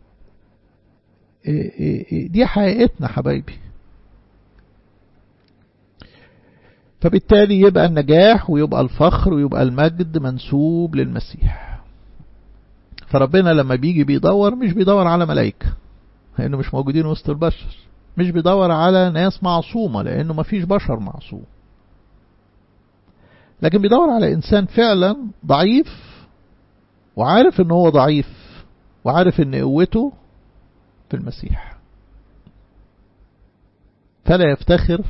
Speaker 1: دي حقيقتنا حبايبي فبالتالي يبقى النجاح ويبقى الفخر ويبقى المجد منسوب للمسيح فربنا لما بيجي بيدور مش بيدور على ملائكة لأنه مش موجودين وسط البشر مش بيدور على ناس معصومة لأنه مفيش بشر معصوم لكن بيدور على إنسان فعلا ضعيف وعارف إن هو ضعيف وعارف إن قوته في المسيح فلا يفتخر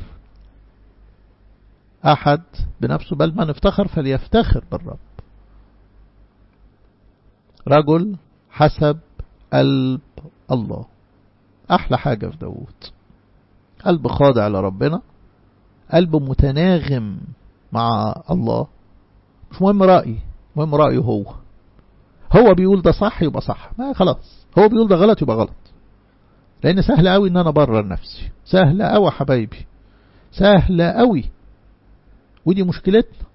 Speaker 1: أحد بنفسه بل من افتخر فليفتخر بالرب رجل حسب قلب الله أحلى حاجة في داود قلب خاضع لربنا قلب متناغم مع الله مش مهم رأي مهم رأيه هو هو بيقول ده صح يبقى صح ما خلاص هو بيقول ده غلط يبقى غلط لأن سهل قوي إن أنا برر نفسي سهل قوي حبايبي سهل قوي ودي مشكلتنا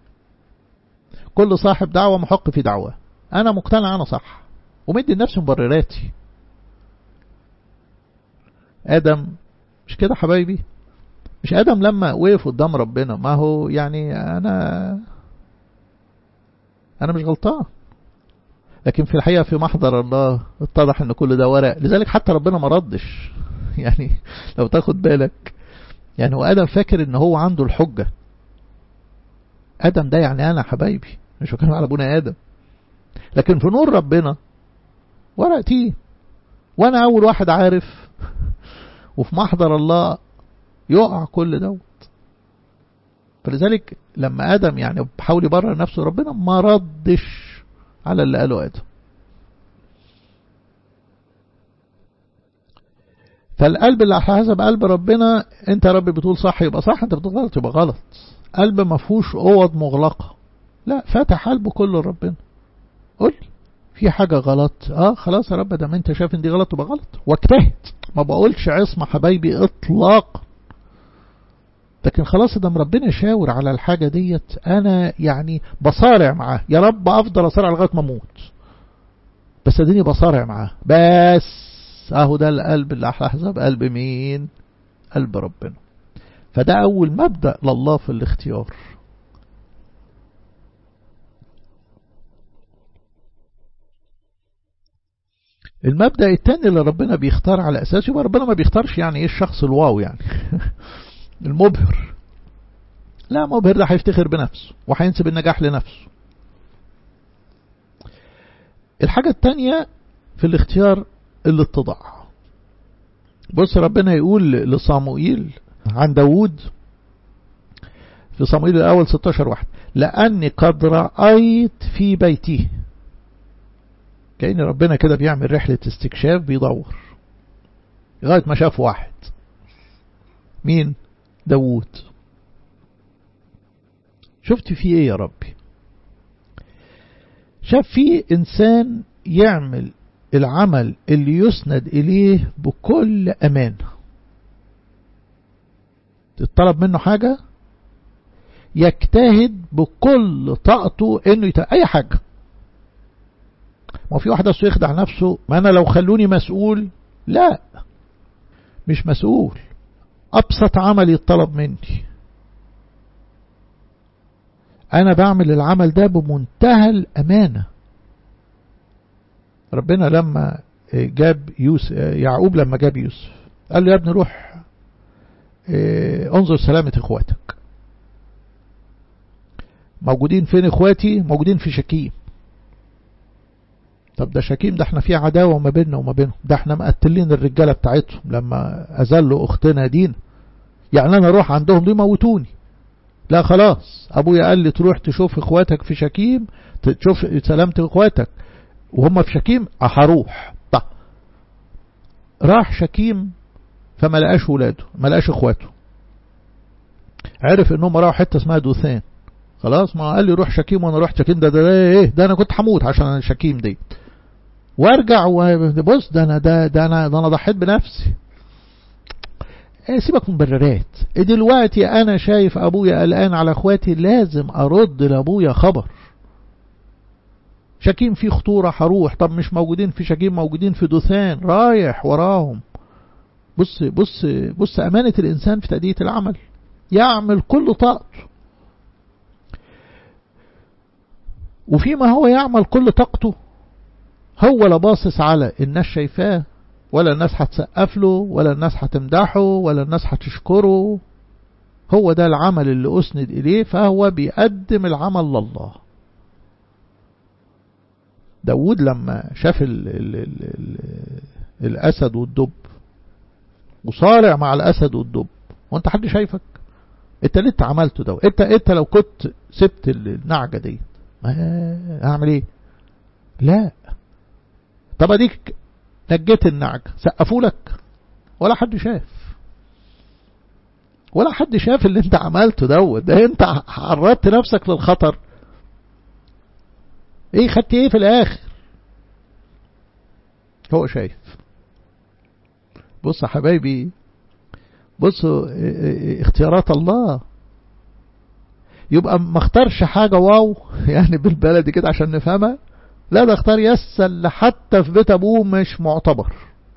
Speaker 1: كل صاحب دعوة محق في دعوة أنا مقتنع أنا صح ومدي لنفسي مبرراتي آدم مش كده حبايبي مش آدم لما وقف قدام ربنا ما هو يعني أنا أنا مش غلطان لكن في الحقيقة في محضر الله اتضح ان كل ده ورق لذلك حتى ربنا ما ردش يعني لو تاخد بالك يعني هو آدم فاكر ان هو عنده الحجة آدم ده يعني أنا حبايبي مش بتكلم على أبونا آدم لكن في نور ربنا ورق تين وأنا أول واحد عارف وفي محضر الله يقع كل دوت فلذلك لما آدم يعني بحاول يبرر نفسه ربنا ما ردش على اللي قاله آدم فالقلب اللي على حسب قلب ربنا انت يا رب بتقول صح يبقى صح انت بتقول غلط يبقى غلط قلب ما فيهوش اوض مغلقه لا فاتح قلبه كله لربنا قول لي في حاجة غلط اه خلاص يا رب ده ما انت شايف ان دي غلط تبقى غلط واجتهد ما بقولش عصمة حبايبي اطلاقا لكن خلاص ده ربنا يشاور على الحاجة ديت انا يعني بصارع معاه يا رب افضل اصارع لغاية ما اموت بس اديني بصارع معاه بس اهو ده القلب اللي على حسب قلب مين قلب ربنا فده اول مبدأ لله في الاختيار المبدأ التاني اللي ربنا بيختار على أساسه يبقى ربنا ما بيختارش يعني إيه الشخص الواو يعني المبهر لا مبهر ده هيفتخر بنفسه وهينسب النجاح لنفسه الحاجة التانية في الاختيار الاتضاع بص ربنا يقول لصاموئيل عن داود في صاموئيل الأول 16 واحد لأني قد رأيت في بيته كأن ربنا كده بيعمل رحلة استكشاف بيدور لغاية ما شاف واحد مين داوود شفت فيه ايه يا ربي شاف فيه انسان يعمل العمل اللي يسند اليه بكل امان تطلب منه حاجة يجتهد بكل طاقته انه يت... اي حاجة ما في واحد أصله يخدع نفسه ما أنا لو خلوني مسؤول لا مش مسؤول أبسط عمل يطلب مني أنا بعمل العمل ده بمنتهى الأمانة ربنا لما جاب يوسف يعقوب لما جاب يوسف قال له يا ابني روح انظر سلامة اخواتك موجودين فين اخواتي موجودين في شكيم طب ده شكيم ده احنا في عداوة ما بيننا وما بينهم ده احنا مقتلين الرجالة بتاعتهم لما أذلوا أختنا دينا يعني أنا أروح عندهم دي موتوني لا خلاص أبويا قال لي تروح تشوف إخواتك في شكيم تشوف سلامة إخواتك وهم في شكيم هروح طب راح شكيم فما لقاش ولاده ما لقاش إخواته عرف انهم راحوا حتة اسمها دوثان خلاص ما قال لي روح شكيم وانا رحت شكيم ده ده ايه ده انا كنت هموت عشان شكيم دي وارجع وبص ده انا ده ده انا ده انا ضحيت بنفسي ايه سيبك من مبررات دلوقتي انا شايف ابويا قلقان على اخواتي لازم ارد لابويا خبر شكيم في خطورة هروح طب مش موجودين في شكيم موجودين في دوثان رايح وراهم بص بص بص أمانة الإنسان في تأدية العمل يعمل كل طاقته وفيما هو يعمل كل طاقته هو لا باصص على الناس شايفاه ولا الناس هتسقف له ولا الناس هتمدحه ولا الناس هتشكره هو ده العمل اللي أسند إليه فهو بيقدم العمل لله داود لما شاف ال ال ال ال الأسد والدب وصارع مع الأسد والدب وانت حد شايفك انت ليه انت عملته ده انت انت لو كنت سبت النعجة دي ما اعمل ايه لا طب اديك نجيت النعجة سقفوا لك ولا حد شاف ولا حد شاف اللي انت عملته دوت ده انت عرضت نفسك للخطر ايه خدت ايه في الاخر هو شايف بص يا حبايبي بصوا اختيارات الله يبقى ما اختارش حاجة واو يعني بالبلدي كده عشان نفهمها لا ده اختار يسل حتى في بيت ابوه مش معتبر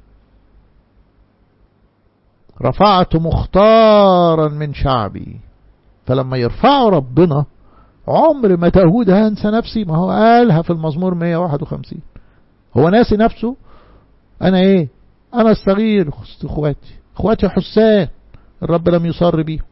Speaker 1: رفعت مختارا من شعبي فلما يرفعوا ربنا عمر ما داود هنسى نفسي ما هو قالها في المزمور 151 هو ناسي نفسه انا ايه انا الصغير اخواتي اخواتي حسان الرب لم يصر بيهم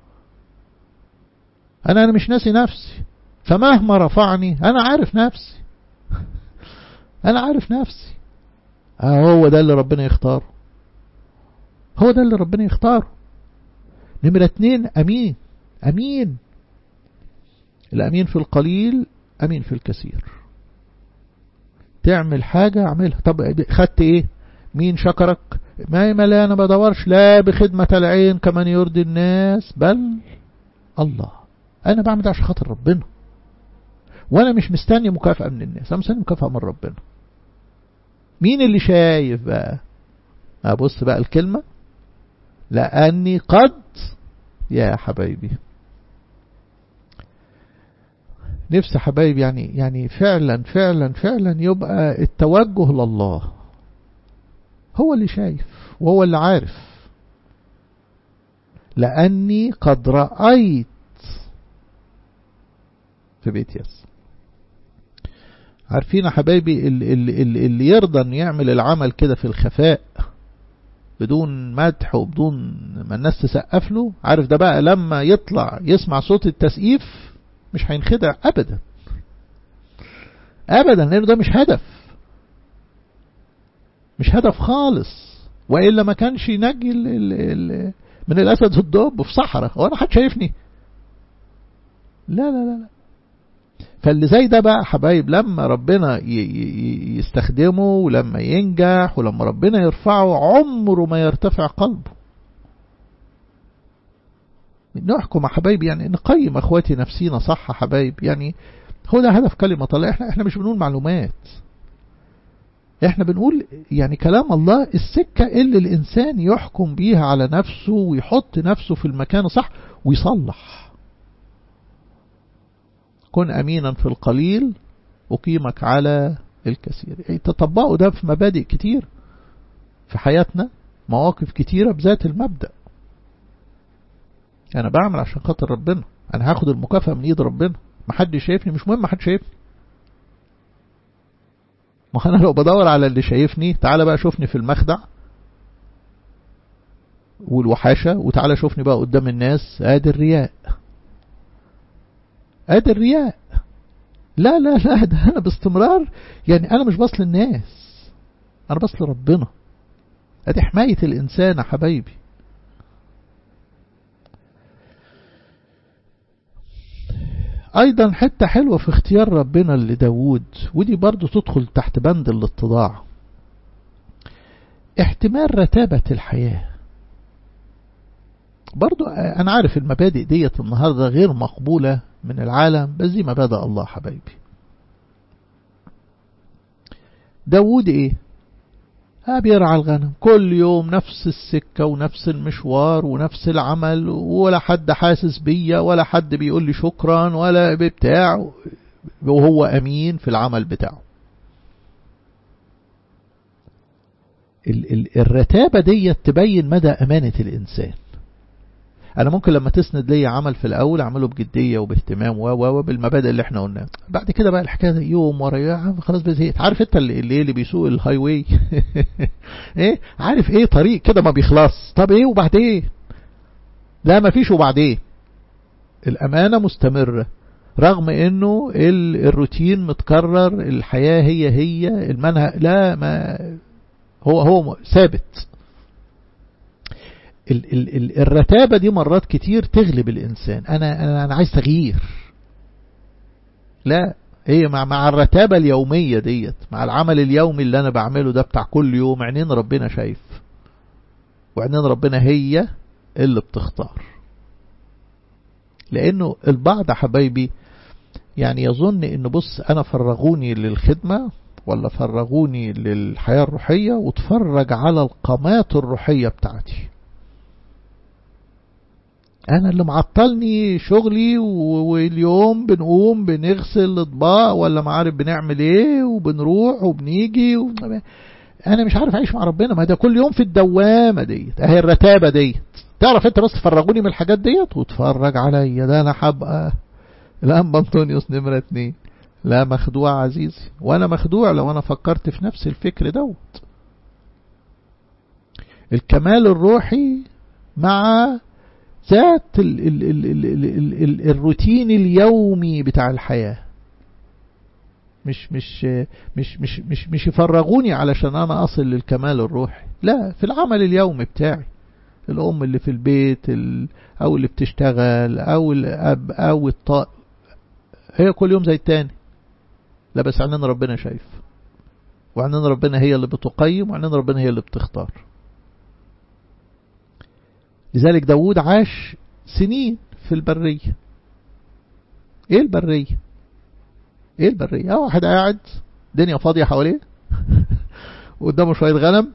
Speaker 1: انا انا مش ناسي نفسي فمهما رفعني انا عارف نفسي انا عارف نفسي هو ده اللي ربنا يختاره هو ده اللي ربنا يختاره نمرة اتنين امين امين الامين في القليل امين في الكثير تعمل حاجة اعملها طب خدت ايه مين شكرك ما ما انا بدورش لا بخدمة العين كمن يرضي الناس بل الله انا بعمل ده عشان خاطر ربنا وانا مش مستني مكافأة من الناس انا مستني مكافأة من ربنا مين اللي شايف بقى ابص بقى الكلمة لاني قد يا حبايبي نفسي حبايبي يعني يعني فعلا فعلا فعلا يبقى التوجه لله هو اللي شايف وهو اللي عارف لأني قد رأيت في بيت يس عارفين يا حبايبي اللي, اللي, اللي يرضى ان يعمل العمل كده في الخفاء بدون مدح وبدون ما الناس تسقف له عارف ده بقى لما يطلع يسمع صوت التسقيف مش هينخدع ابدا ابدا لانه ده مش هدف مش هدف خالص وإلا ما كانش ينجي ال ال ال من الأسد والدب في صحراء هو أنا حد شايفني لا لا لا لا فاللي زي ده بقى حبايب لما ربنا يستخدمه ولما ينجح ولما ربنا يرفعه عمره ما يرتفع قلبه نحكم يا حبايبي يعني نقيم اخواتي نفسينا صح يا حبايب يعني هو ده هدف كلمة الله احنا احنا مش بنقول معلومات احنا بنقول يعني كلام الله السكة اللي الانسان يحكم بيها على نفسه ويحط نفسه في المكان صح ويصلح كن امينا في القليل اقيمك على الكثير يعني تطبقوا ده في مبادئ كتير في حياتنا مواقف كتيرة بذات المبدأ انا بعمل عشان خاطر ربنا انا هاخد المكافأة من ايد ربنا محدش شايفني مش مهم محد شايفني ما انا لو بدور على اللي شايفني تعالى بقى شوفني في المخدع والوحاشة وتعالى شوفني بقى قدام الناس ادي الرياء ادي الرياء لا لا لا ده أنا باستمرار يعني أنا مش بصل الناس أنا بصل ربنا أدي حماية الإنسان يا حبايبي أيضا حتة حلوة في اختيار ربنا لداود ودي برضو تدخل تحت بند الاتضاع احتمال رتابة الحياة برضو أنا عارف المبادئ ديت النهاردة غير مقبولة من العالم بس دي مبادئ الله حبايبي داود ايه ها بيرعى الغنم كل يوم نفس السكة ونفس المشوار ونفس العمل ولا حد حاسس بيا ولا حد بيقول لي شكرا ولا بتاع وهو أمين في العمل بتاعه ال ال الرتابة دي تبين مدى أمانة الإنسان أنا ممكن لما تسند لي عمل في الأول أعمله بجدية وباهتمام و و بالمبادئ اللي احنا قلناها بعد كده بقى الحكاية دي يوم ورا يوم خلاص بزهقت عارف انت اللي اللي, اللي بيسوق الهاي واي ايه عارف ايه طريق كده ما بيخلص طب ايه وبعدين لا ما فيش وبعدين الأمانة مستمرة رغم انه الروتين متكرر الحياة هي هي المنهج لا ما هو هو ثابت ال ال ال الرتابة دي مرات كتير تغلب الإنسان أنا, أنا, أنا عايز تغيير لا هي مع, مع الرتابة اليومية ديت مع العمل اليومي اللي أنا بعمله ده بتاع كل يوم عينين ربنا شايف وعينين ربنا هي اللي بتختار لأنه البعض حبايبي يعني يظن إن بص أنا فرغوني للخدمة ولا فرغوني للحياة الروحية وتفرج على القامات الروحية بتاعتي انا اللي معطلني شغلي واليوم بنقوم بنغسل الاطباق ولا ما عارف بنعمل ايه وبنروح وبنيجي و... انا مش عارف اعيش مع ربنا ما ده كل يوم في الدوامه ديت اهي الرتابه ديت تعرف انت بس تفرغوني من الحاجات ديت وتفرج عليا ده انا حبقى الانبا انطونيوس نمره اتنين لا مخدوع عزيزي وانا مخدوع لو انا فكرت في نفس الفكر دوت الكمال الروحي مع ذات ال ال ال ال ال ال ال الروتين اليومي بتاع الحياة مش مش مش مش مش مش يفرغوني علشان انا اصل للكمال الروحي لا في العمل اليومي بتاعي الام اللي في البيت او اللي بتشتغل او الاب او الطاء هي كل يوم زي التاني لا بس عنين ربنا شايف وعنين ربنا هي اللي بتقيم وعنين ربنا هي اللي بتختار لذلك داود عاش سنين في البرية ايه البرية ايه البرية اه واحد قاعد دنيا فاضية حواليه وقدامه شوية غنم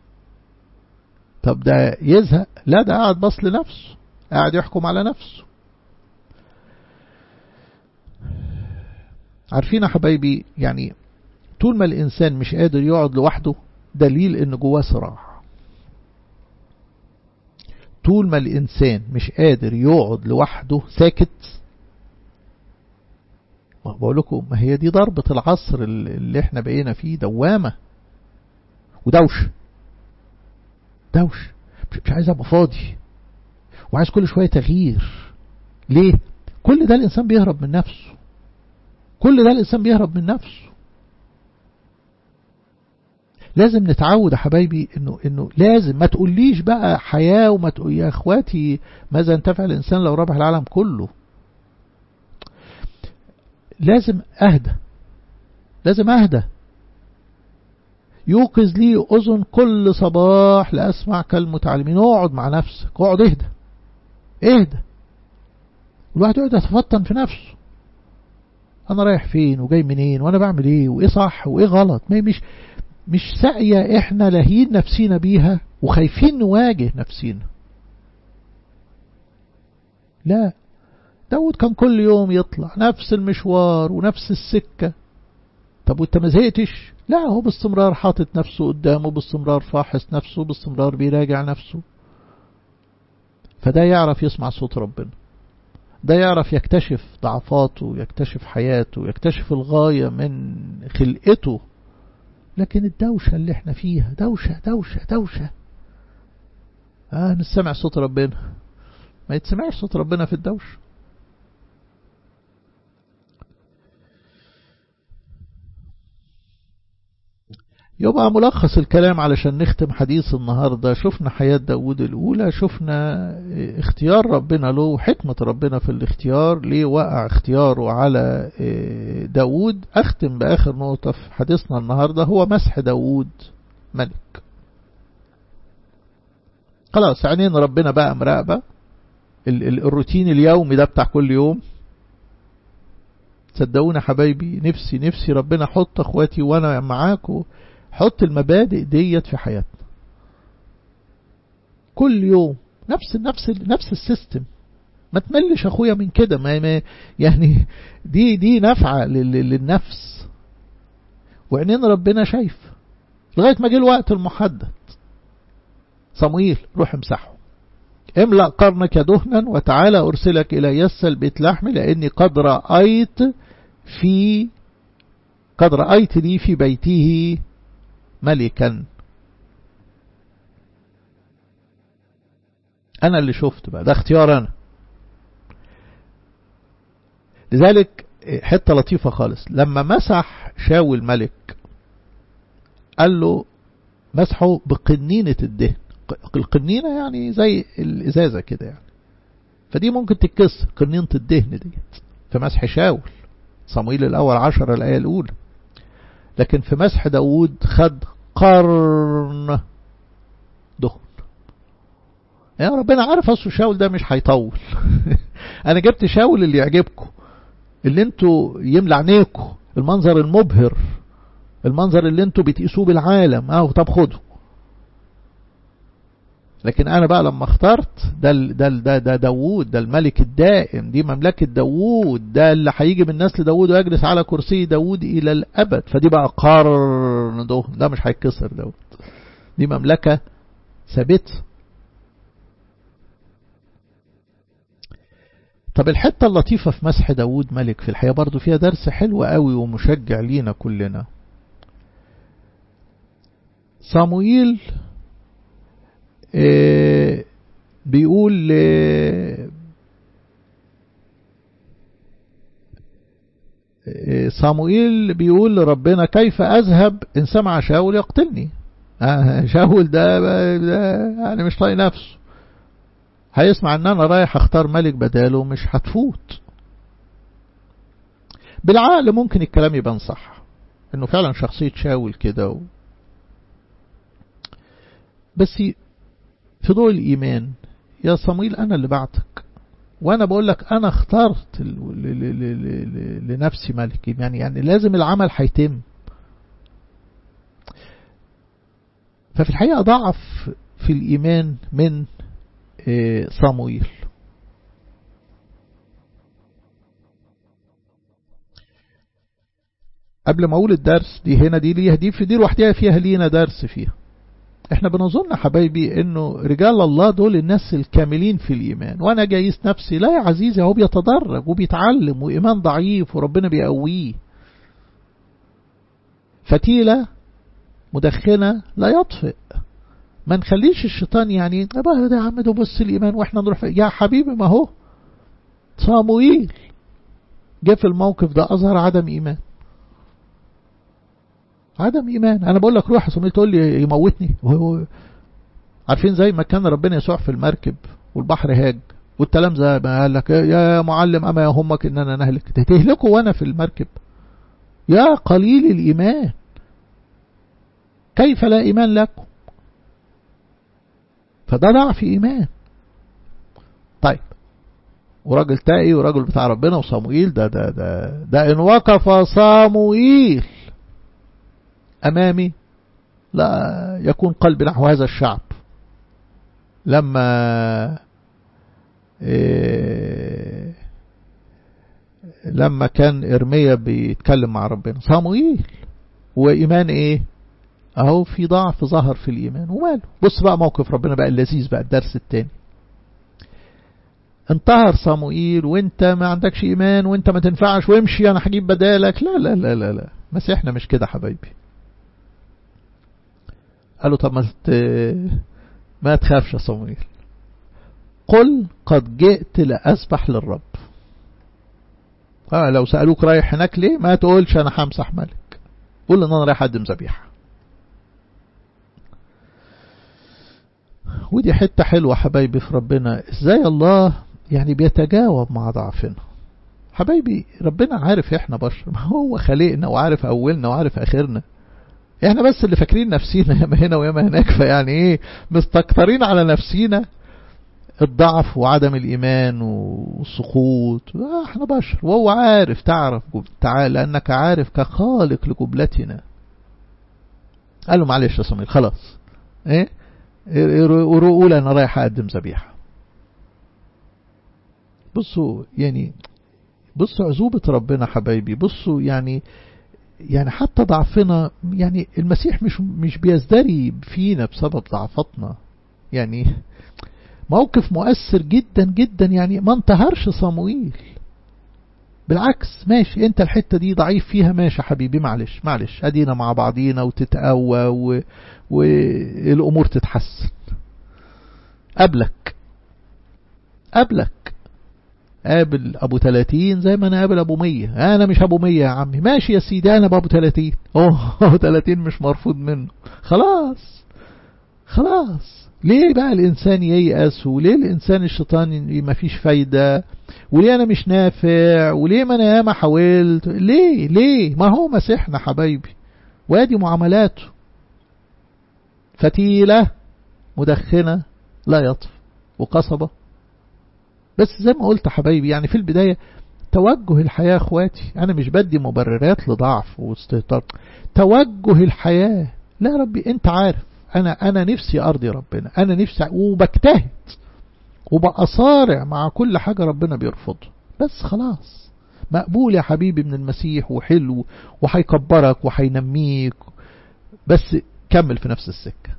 Speaker 1: طب ده يزهق لا ده قاعد بص لنفسه قاعد يحكم على نفسه عارفين يا حبايبي يعني طول ما الإنسان مش قادر يقعد لوحده دليل إن جواه صراع طول ما الإنسان مش قادر يقعد لوحده ساكت ما بقول لكم ما هي دي ضربة العصر اللي احنا بقينا فيه دوامة ودوش دوش مش عايز ابقى فاضي وعايز كل شوية تغيير ليه كل ده الإنسان بيهرب من نفسه كل ده الإنسان بيهرب من نفسه لازم نتعود يا حبايبي انه انه لازم ما تقوليش بقى حياه وما تقول يا اخواتي ماذا ينتفع الانسان لو ربح العالم كله لازم اهدى لازم اهدى يوقظ لي اذن كل صباح لاسمع كالمتعلمين اقعد مع نفسك اقعد اهدى اهدى الواحد يقعد يتفطن في نفسه انا رايح فين وجاي منين وانا بعمل ايه وايه صح وايه غلط ما مش مش ساقية احنا لاهين نفسينا بيها وخايفين نواجه نفسينا لا داود كان كل يوم يطلع نفس المشوار ونفس السكة طب وانت ما زهقتش لا هو باستمرار حاطط نفسه قدامه باستمرار فاحص نفسه باستمرار بيراجع نفسه فده يعرف يسمع صوت ربنا ده يعرف يكتشف ضعفاته يكتشف حياته يكتشف الغاية من خلقته لكن الدوشة اللي احنا فيها دوشة دوشة دوشة آه نسمع صوت ربنا ما يتسمعش صوت ربنا في الدوشة يبقى ملخص الكلام علشان نختم حديث النهاردة شفنا حياة داود الأولى شفنا اختيار ربنا له وحكمة ربنا في الاختيار ليه وقع اختياره على داود أختم بآخر نقطة في حديثنا النهاردة هو مسح داود ملك خلاص عينين ربنا بقى مراقبة الروتين اليومي ده بتاع كل يوم صدقونا حبايبي نفسي نفسي ربنا حط اخواتي وانا معاكم حط المبادئ ديت في حياتنا كل يوم نفس نفس نفس السيستم ما تملش اخويا من كده ما, ما يعني دي دي نافعه للنفس وعينين ربنا شايف لغايه ما جه الوقت المحدد صمويل روح امسحه املأ قرنك دهنا وتعالى أرسلك إلى يسل بيت لحم لأني قد رأيت في قد رأيت لي في بيته ملكا أنا اللي شفت بقى ده اختيار أنا لذلك حتة لطيفة خالص لما مسح شاول ملك قال له مسحه بقنينة الدهن القنينة يعني زي الإزازة كده يعني فدي ممكن تتكسر قنينة الدهن ديت في مسح شاول صمويل الأول عشر الآية الأولى لكن في مسح داود خد قرن دهن يا ربنا عارف أصل شاول ده مش هيطول أنا جبت شاول اللي يعجبكم اللي انتوا يملى عينيكم المنظر المبهر المنظر اللي انتوا بتقيسوه بالعالم اه طب خدوا لكن انا بقى لما اخترت ده ده ده ده داوود ده الملك الدائم دي مملكه داوود ده اللي هيجي من نسل داوود ويجلس على كرسي داوود الى الابد فدي بقى قرن ده ده مش هيتكسر داوود دي مملكه ثابته طب الحته اللطيفه في مسح داوود ملك في الحقيقه برضو فيها درس حلو قوي ومشجع لينا كلنا صامويل بيقول صاموئيل بيقول لربنا كيف أذهب إن سمع شاول يقتلني شاول ده, ده يعني مش طايق نفسه هيسمع ان انا رايح اختار ملك بداله مش هتفوت بالعقل ممكن الكلام يبان صح انه فعلا شخصية شاول كده و... بس في ضوء الإيمان يا صمويل أنا اللي بعتك وأنا بقول لك أنا اخترت لنفسي ملك يعني يعني لازم العمل هيتم ففي الحقيقة ضعف في الإيمان من صمويل قبل ما أقول الدرس دي هنا دي ليها دي في دي لوحدها فيها لينا درس فيها احنا بنظن حبايبي انه رجال الله دول الناس الكاملين في الايمان وانا جايز نفسي لا يا عزيزي هو بيتدرج وبيتعلم وايمان ضعيف وربنا بيقويه فتيلة مدخنة لا يطفئ ما نخليش الشيطان يعني ده يا عم ده بص الايمان واحنا نروح يا حبيبي ما هو صامويل جه في الموقف ده اظهر عدم ايمان عدم ايمان انا بقول لك روح يا صمويل تقول لي يموتني عارفين زي ما كان ربنا يسوع في المركب والبحر هاج والتلامذة ما قال لك يا معلم اما يهمك ان انا نهلك تهلكوا وانا في المركب يا قليل الايمان كيف لا ايمان لكم فده ضعف ايمان طيب وراجل تائي وراجل بتاع ربنا وصموئيل ده ده ده ده ان وقف صاموئيل أمامي لا يكون قلبي نحو هذا الشعب لما إيه لما كان إرميا بيتكلم مع ربنا صاموئيل وإيمان إيه أهو في ضعف ظهر في الإيمان وماله بص بقى موقف ربنا بقى اللذيذ بقى الدرس التاني انتهر صاموئيل وانت ما عندكش إيمان وانت ما تنفعش وامشي أنا هجيب بدالك لا لا لا لا لا مسيحنا مش كده حبايبي قال له طب ما ما تخافش يا صمويل قل قد جئت لأسبح للرب آه لو سألوك رايح هناك ليه ما تقولش أنا همسح ملك قول إن أنا رايح أقدم ذبيحة ودي حتة حلوة حبايبي في ربنا ازاي الله يعني بيتجاوب مع ضعفنا حبايبي ربنا عارف احنا بشر ما هو خلقنا وعارف اولنا وعارف اخرنا احنا بس اللي فاكرين نفسينا ياما هنا وياما هناك فيعني ايه مستكترين على نفسينا الضعف وعدم الإيمان والسقوط احنا بشر وهو عارف تعرف تعال لأنك عارف كخالق لجبلتنا قال له معلش يا صميل خلاص ايه قول انا رايح اقدم ذبيحه بصوا يعني بصوا عزوبة ربنا حبايبي بصوا يعني يعني حتى ضعفنا يعني المسيح مش مش بيزدري فينا بسبب ضعفتنا يعني موقف مؤثر جدا جدا يعني ما انتهرش صموئيل بالعكس ماشي انت الحتة دي ضعيف فيها ماشي حبيبي معلش معلش ادينا مع بعضينا وتتقوى و... والامور تتحسن قبلك قبلك قابل ابو 30 زي ما انا قابل ابو 100 انا مش ابو 100 يا عمي ماشي يا سيدي انا بابو 30 اوه ابو 30 مش مرفوض منه خلاص خلاص ليه بقى الإنسان ييأس وليه الإنسان الشيطان ما فيش فايدة وليه أنا مش نافع وليه ما أنا ياما حاولت ليه ليه ما هو مسيحنا حبايبي وادي معاملاته فتيلة مدخنة لا يطف وقصبة بس زي ما قلت حبايبي يعني في البداية توجه الحياة اخواتي انا مش بدي مبررات لضعف واستهتار توجه الحياة لا ربي انت عارف انا انا نفسي ارضي ربنا انا نفسي وبجتهد وبأصارع مع كل حاجة ربنا بيرفضه بس خلاص مقبول يا حبيبي من المسيح وحلو وهيكبرك وهينميك بس كمل في نفس السكة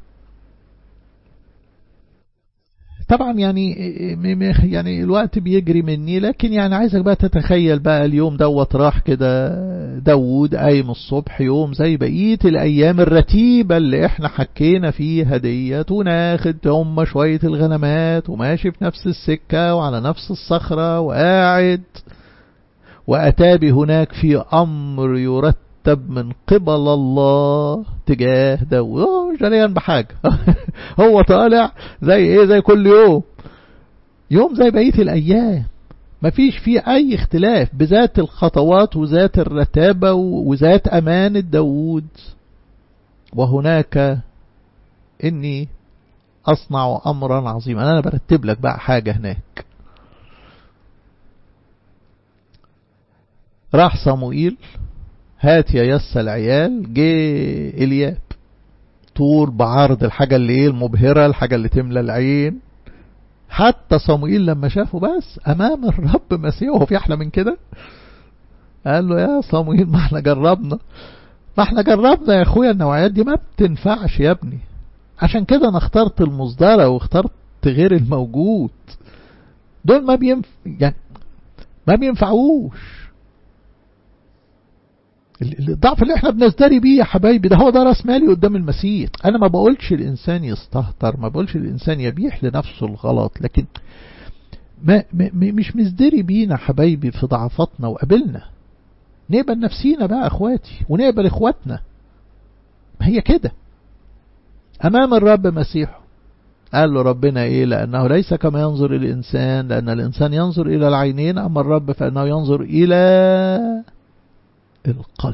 Speaker 1: طبعا يعني يعني الوقت بيجري مني لكن يعني عايزك بقى تتخيل بقى اليوم دوت راح كده داود قايم الصبح يوم زي بقية الأيام الرتيبة اللي احنا حكينا فيها ديت وناخد هم شوية الغنمات وماشي في نفس السكة وعلى نفس الصخرة وقاعد وأتى هناك في أمر يرتب من قبل الله تجاه داود جريا بحاجة هو طالع زي ايه زي كل يوم يوم زي بقية الأيام مفيش فيه أي اختلاف بذات الخطوات وذات الرتابة وذات أمانة داود وهناك إني أصنع أمرا عظيما أنا برتب لك بقى حاجة هناك راح صموئيل هات يا يس العيال جه إلياب طول بعرض الحاجة اللي ايه المبهرة الحاجة اللي تملى العين حتى صموئيل لما شافه بس أمام الرب مسيح هو في أحلى من كده قال له يا صموئيل ما احنا جربنا ما احنا جربنا يا اخويا النوعيات دي ما بتنفعش يا ابني عشان كده انا اخترت المصدرة واخترت غير الموجود دول ما بينف يعني ما بينفعوش الضعف اللي احنا بنزدري بيه يا حبايبي ده هو ده راس مالي قدام المسيح انا ما بقولش الانسان يستهتر ما بقولش الانسان يبيح لنفسه الغلط لكن ما, ما مش مزدري بينا حبايبي في ضعفاتنا وقابلنا نقبل نفسينا بقى اخواتي ونقبل اخواتنا ما هي كده امام الرب مسيحه قال له ربنا ايه لانه ليس كما ينظر الانسان لان الانسان ينظر الى العينين اما الرب فانه ينظر الى القلب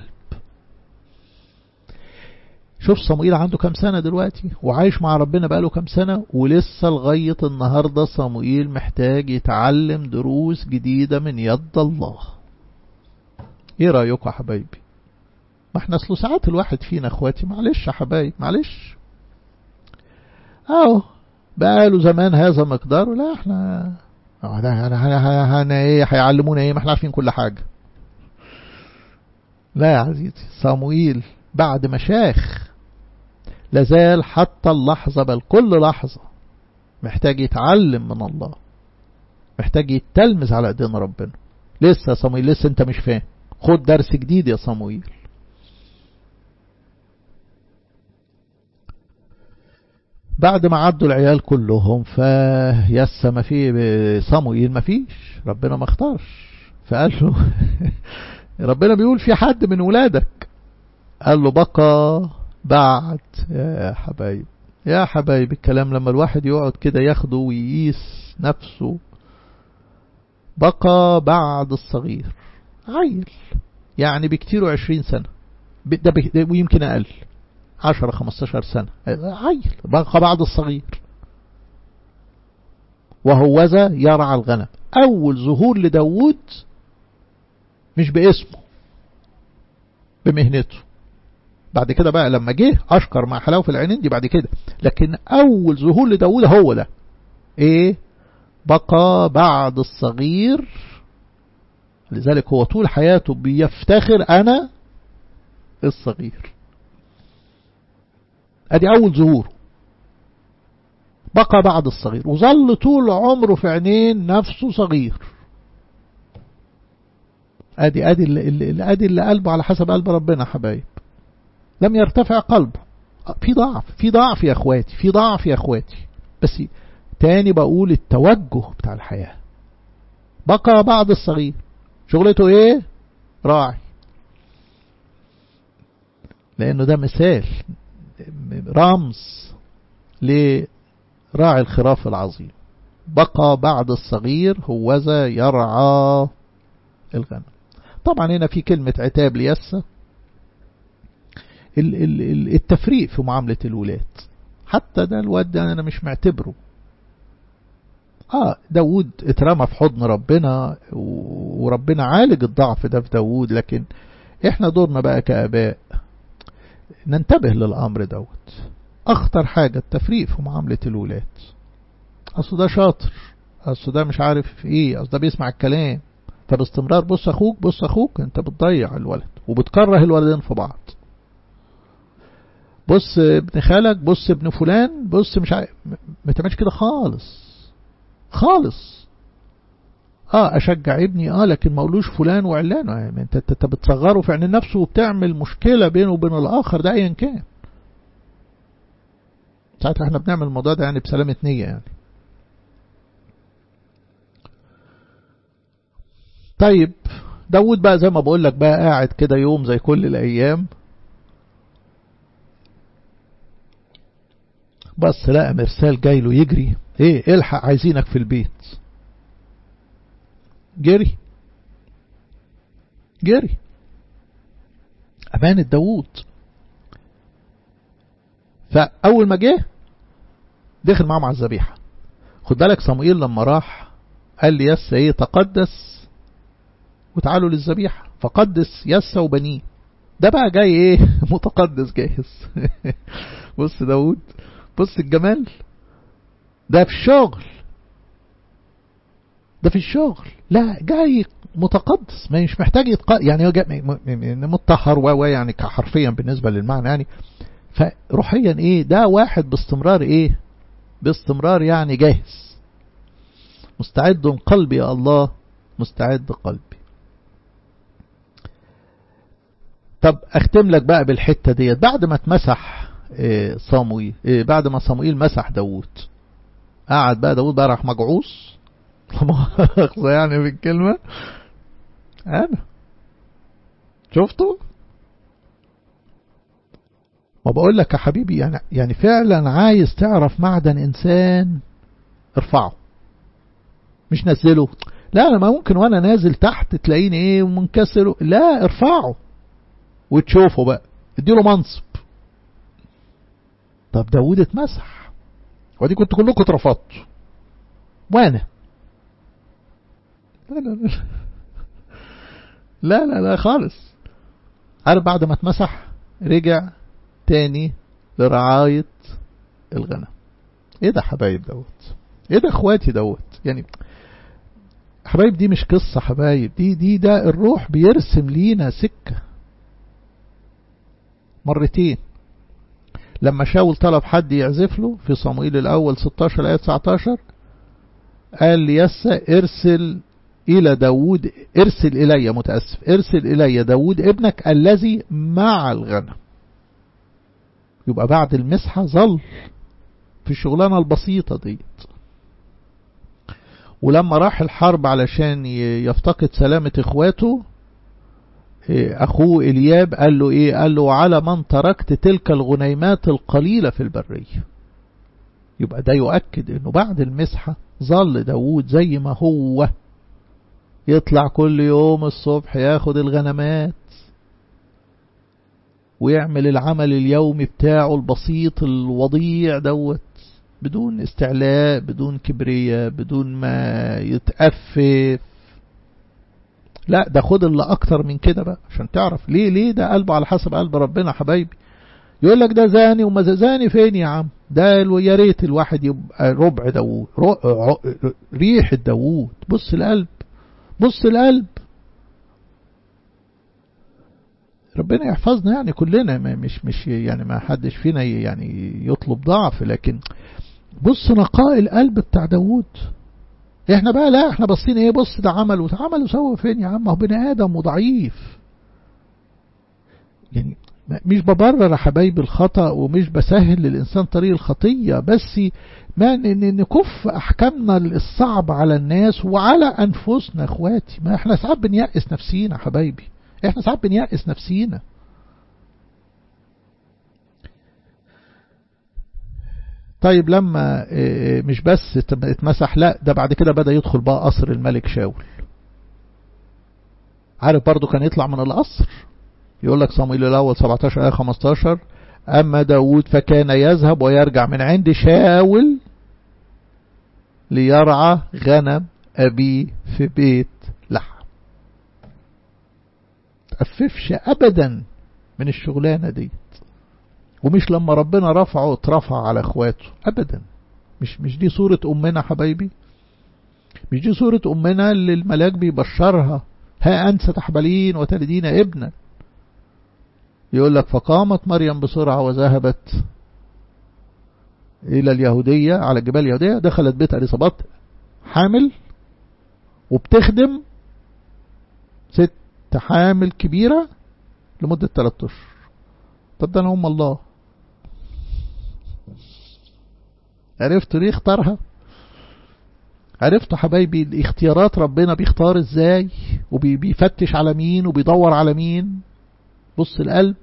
Speaker 1: شوف صموئيل عنده كام سنة دلوقتي وعايش مع ربنا بقاله كام سنة ولسه لغاية النهاردة صموئيل محتاج يتعلم دروس جديدة من يد الله ايه رأيكم يا حبايبي ما احنا اصله ساعات الواحد فينا اخواتي معلش يا حبايب معلش اهو بقاله زمان هذا مقدار لا احنا انا ايه هيعلمونا ايه ما احنا عارفين كل حاجه لا يا عزيزي صموئيل بعد ما شاخ لازال حتى اللحظة بل كل لحظة محتاج يتعلم من الله محتاج يتلمز على ايدين ربنا لسه يا صموئيل لسه انت مش فاهم خد درس جديد يا صموئيل بعد ما عدوا العيال كلهم فيس ما في صموئيل ما فيش ربنا ما اختارش فقال له ربنا بيقول في حد من ولادك قال له بقى بعد يا حبايب يا حبايب الكلام لما الواحد يقعد كده ياخده ويقيس نفسه بقى بعد الصغير عيل يعني بكتيره عشرين سنة ده, ده ويمكن أقل عشرة خمستاشر سنة عيل بقى بعد الصغير وهوذا يرعى الغنم أول ظهور لداود مش باسمه بمهنته بعد كده بقى لما جه أشكر مع حلاوة العينين دي بعد كده لكن أول ظهور لداود هو ده إيه بقى بعد الصغير لذلك هو طول حياته بيفتخر أنا الصغير أدي أول ظهور بقى بعد الصغير وظل طول عمره في عينين نفسه صغير ادي ادي اللي ادي اللي قلبه على حسب قلب ربنا حبايب لم يرتفع قلبه في ضعف في ضعف يا اخواتي في ضعف يا اخواتي بس تاني بقول التوجه بتاع الحياة بقى بعد الصغير شغلته ايه راعي لانه ده مثال رمز لراعي الخراف العظيم بقى بعد الصغير هوذا يرعى الغنم طبعا هنا في كلمة عتاب ليسا التفريق في معاملة الولاد حتى ده الواد ده أنا مش معتبره آه داود اترمى في حضن ربنا وربنا عالج الضعف ده في داود لكن احنا دورنا بقى كآباء ننتبه للأمر دوت أخطر حاجة التفريق في معاملة الولاد أصل ده شاطر أصل ده مش عارف إيه أصل ده بيسمع الكلام فباستمرار بص أخوك بص أخوك أنت بتضيع الولد وبتكره الولدين في بعض بص ابن خالك بص ابن فلان بص مش عارف ما تعملش كده خالص خالص اه اشجع ابني اه لكن ما اقولوش فلان وعلان يعني انت انت بتصغره في عين نفسه وبتعمل مشكله بينه وبين الاخر ده ايا كان ساعتها احنا بنعمل الموضوع ده يعني بسلامه نيه يعني طيب داود بقى زي ما بقول لك بقى قاعد كده يوم زي كل الايام بس لقى مرسال جاي له يجري ايه الحق عايزينك في البيت جري جري أمانة داوود فأول ما جه دخل معهم على الذبيحة خد بالك صموئيل لما راح قال لي يس ايه تقدس وتعالوا للذبيحة فقدس يس وبنيه ده بقى جاي ايه متقدس جاهز بص داود بص الجمال ده في الشغل ده في الشغل لا جاي متقدس ما مش محتاج يتق... يعني هو جاي متطهر و يعني حرفيا بالنسبة للمعنى يعني فروحيا ايه ده واحد باستمرار ايه باستمرار يعني جاهز مستعد قلبي يا الله مستعد قلبي طب اختم لك بقى بالحتة ديت بعد ما اتمسح إيه صامويل إيه بعد ما صامويل مسح داوود قعد بقى داوود بقى راح مجعوص مؤاخذة يعني بالكلمة أنا شفتوا ما بقول لك يا حبيبي يعني يعني فعلا عايز تعرف معدن إنسان ارفعه مش نزله لا أنا ما ممكن وأنا نازل تحت تلاقيني إيه منكسر لا ارفعه وتشوفه بقى اديله منصب طب داود اتمسح ودي كنت كلكم اترفضتوا وانا لا لا لا لا لا, لا خالص عارف بعد ما اتمسح رجع تاني لرعاية الغنم ايه ده حبايب دوت ايه ده اخواتي دوت يعني حبايب دي مش قصة حبايب دي دي ده الروح بيرسم لينا سكة مرتين لما شاول طلب حد يعزف له في صموئيل الأول 16 آية 19 قال ليسا ارسل إلى داود ارسل إلي متأسف ارسل إلي داود ابنك الذي مع الغنم يبقى بعد المسحة ظل في الشغلانة البسيطة ديت ولما راح الحرب علشان يفتقد سلامة اخواته أخوه إلياب قال له إيه قال له على من تركت تلك الغنيمات القليلة في البرية يبقى ده يؤكد انه بعد المسحة ظل داود زي ما هو يطلع كل يوم الصبح ياخد الغنمات ويعمل العمل اليومي بتاعه البسيط الوضيع دوت بدون استعلاء بدون كبرية بدون ما يتأفف لا ده خد اللي اكتر من كده بقى عشان تعرف ليه ليه ده قلبه على حسب قلب ربنا حبايبي يقول لك ده زاني وما زاني فين يا عم ده يا ريت الواحد يبقى ربع داوود ريح داوود بص القلب بص القلب ربنا يحفظنا يعني كلنا ما مش مش يعني ما حدش فينا يعني يطلب ضعف لكن بص نقاء القلب بتاع داوود احنا بقى لا احنا باصين ايه بص ده عمل وعمل وسوى فين يا عم هو بني ادم وضعيف يعني مش ببرر يا حبايبي الخطأ ومش بسهل للإنسان طريق الخطية بس ما نكف أحكامنا الصعب على الناس وعلى أنفسنا أخواتي ما احنا ساعات بنيأس نفسينا حبايبي احنا ساعات بنيأس نفسينا طيب لما مش بس اتمسح لا ده بعد كده بدأ يدخل بقى قصر الملك شاول عارف برضو كان يطلع من القصر يقول لك صمويل الأول 17 آية 15 أما داود فكان يذهب ويرجع من عند شاول ليرعى غنم أبيه في بيت لحم تأففش أبدا من الشغلانة ديت ومش لما ربنا رفعه اترفع على اخواته ابدا مش مش دي صورة امنا حبايبي مش دي صورة امنا اللي الملاك بيبشرها ها انت ستحبلين وتلدين ابنا يقول لك فقامت مريم بسرعة وذهبت الى اليهودية على الجبال اليهودية دخلت بيت اليصابات حامل وبتخدم ست حامل كبيرة لمدة ثلاثة اشهر طب ده انا ام الله عرفت ليه اختارها عرفت حبايبي اختيارات ربنا بيختار ازاي وبيفتش على مين وبيدور على مين بص القلب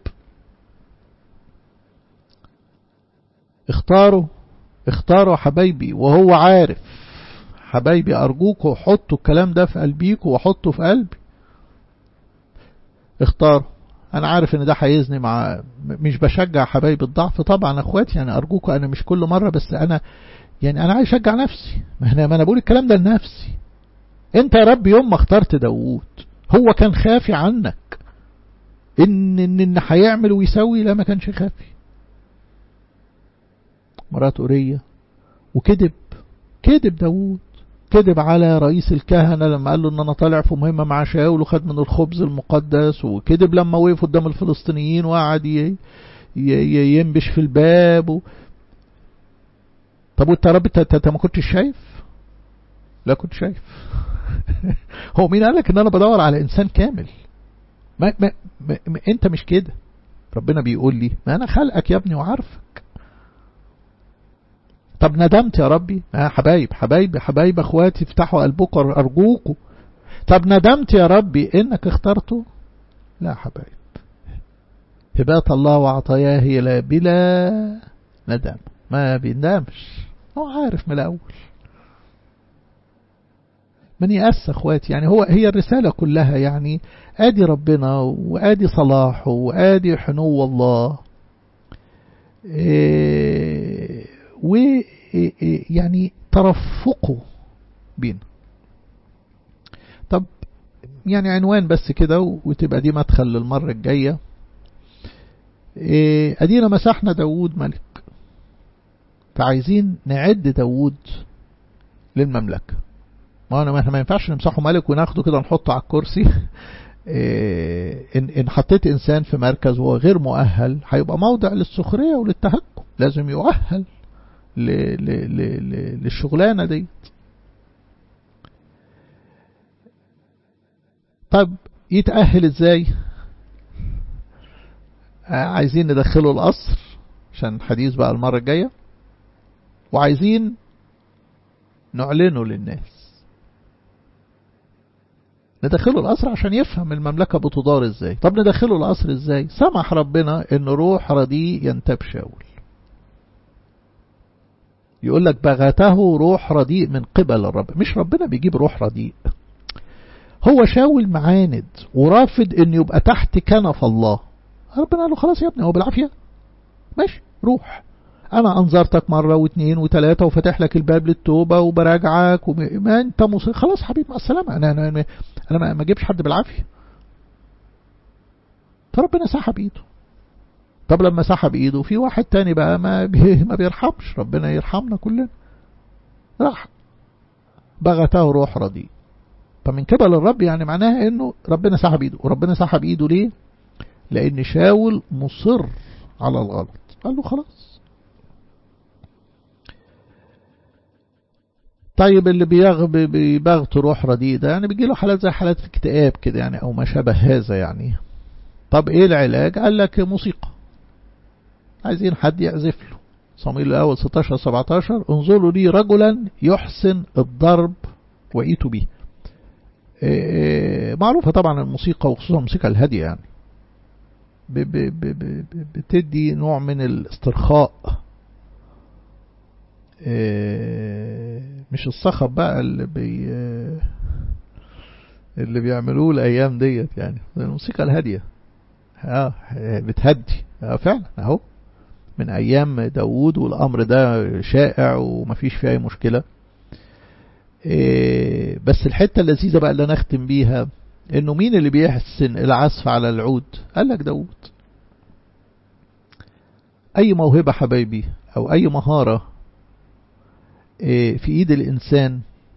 Speaker 1: اختاروا اختاروا حبايبي وهو عارف حبايبي ارجوكوا حطوا الكلام ده في قلبيكوا وحطوا في قلبي اختاروا انا عارف ان ده هيزني مع مش بشجع حبايب الضعف طبعا اخواتي يعني ارجوكوا انا مش كل مره بس انا يعني انا عايز اشجع نفسي ما انا ما انا بقول الكلام ده لنفسي انت يا رب يوم ما اخترت داوود هو كان خافي عنك ان ان ان هيعمل ويسوي لا ما كانش خافي مرات أورية وكذب كذب داوود كذب على رئيس الكهنة لما قال له ان انا طالع في مهمة مع شاول وخد من الخبز المقدس وكذب لما وقف قدام الفلسطينيين وقعد ينبش في الباب و... طب وانت يا رب انت ما كنتش شايف لا كنت شايف هو مين قالك ان انا بدور على انسان كامل ما, ما, ما, ما انت مش كده ربنا بيقول لي ما انا خلقك يا ابني وعارفك طب ندمت يا ربي آه حبايب حبايب حبايب اخواتي افتحوا قلبكم ارجوكم طب ندمت يا ربي انك اخترته لا حبايب هبات الله وعطاياه هي لا بلا ندم ما بيندمش هو عارف من الاول من يأس اخواتي يعني هو هي الرسالة كلها يعني ادي ربنا وادي صلاحه وادي حنو الله إيه ويعني ترفقه بينا طب يعني عنوان بس كده وتبقى دي مدخل للمرة الجاية ادينا مسحنا داوود ملك فعايزين نعد داوود للمملكة ما انا ما ينفعش نمسحه ملك وناخده كده نحطه على الكرسي ان حطيت انسان في مركز وهو غير مؤهل هيبقى موضع للسخرية وللتهكم لازم يؤهل للشغلانة دي طب يتأهل ازاي عايزين ندخله القصر عشان حديث بقى المرة الجاية وعايزين نعلنه للناس ندخله القصر عشان يفهم المملكة بتدار ازاي طب ندخله القصر ازاي سمح ربنا ان روح رديء ينتاب شاول يقول لك بغته روح رديء من قبل الرب مش ربنا بيجيب روح رديء هو شاول معاند ورافض ان يبقى تحت كنف الله ربنا قال له خلاص يا ابني هو بالعافية ماشي روح انا انظرتك مرة واثنين وثلاثة وفتح لك الباب للتوبة وبراجعك وما انت مصير خلاص حبيبي مع السلامة انا انا انا, أنا ما اجيبش حد بالعافية فربنا سحب ايده طب لما سحب ايده في واحد تاني بقى ما بي ما بيرحمش ربنا يرحمنا كلنا راح بغته روح رديء فمن قبل الرب يعني معناها انه ربنا سحب ايده وربنا سحب ايده ليه لان شاول مصر على الغلط قال له خلاص طيب اللي بيغ بيبغت روح رديء ده يعني بيجي له حالات زي حالات اكتئاب كده يعني او ما شابه هذا يعني طب ايه العلاج قال لك موسيقى عايزين حد يعزف له صمويل الاول 16 17 انظروا لي رجلا يحسن الضرب وإيتوا به معروفة طبعا الموسيقى وخصوصا الموسيقى الهادية يعني بتدي نوع من الاسترخاء مش الصخب بقى اللي بي اللي بيعملوه الايام ديت يعني الموسيقى الهاديه اه بتهدي اه فعلا اهو من ايام داوود والامر ده شائع ومفيش فيه اي مشكله إيه بس الحته اللذيذه بقى اللي نختم بيها انه مين اللي بيحسن العزف على العود قال لك داوود اي موهبه حبايبي او اي مهاره إيه في ايد الانسان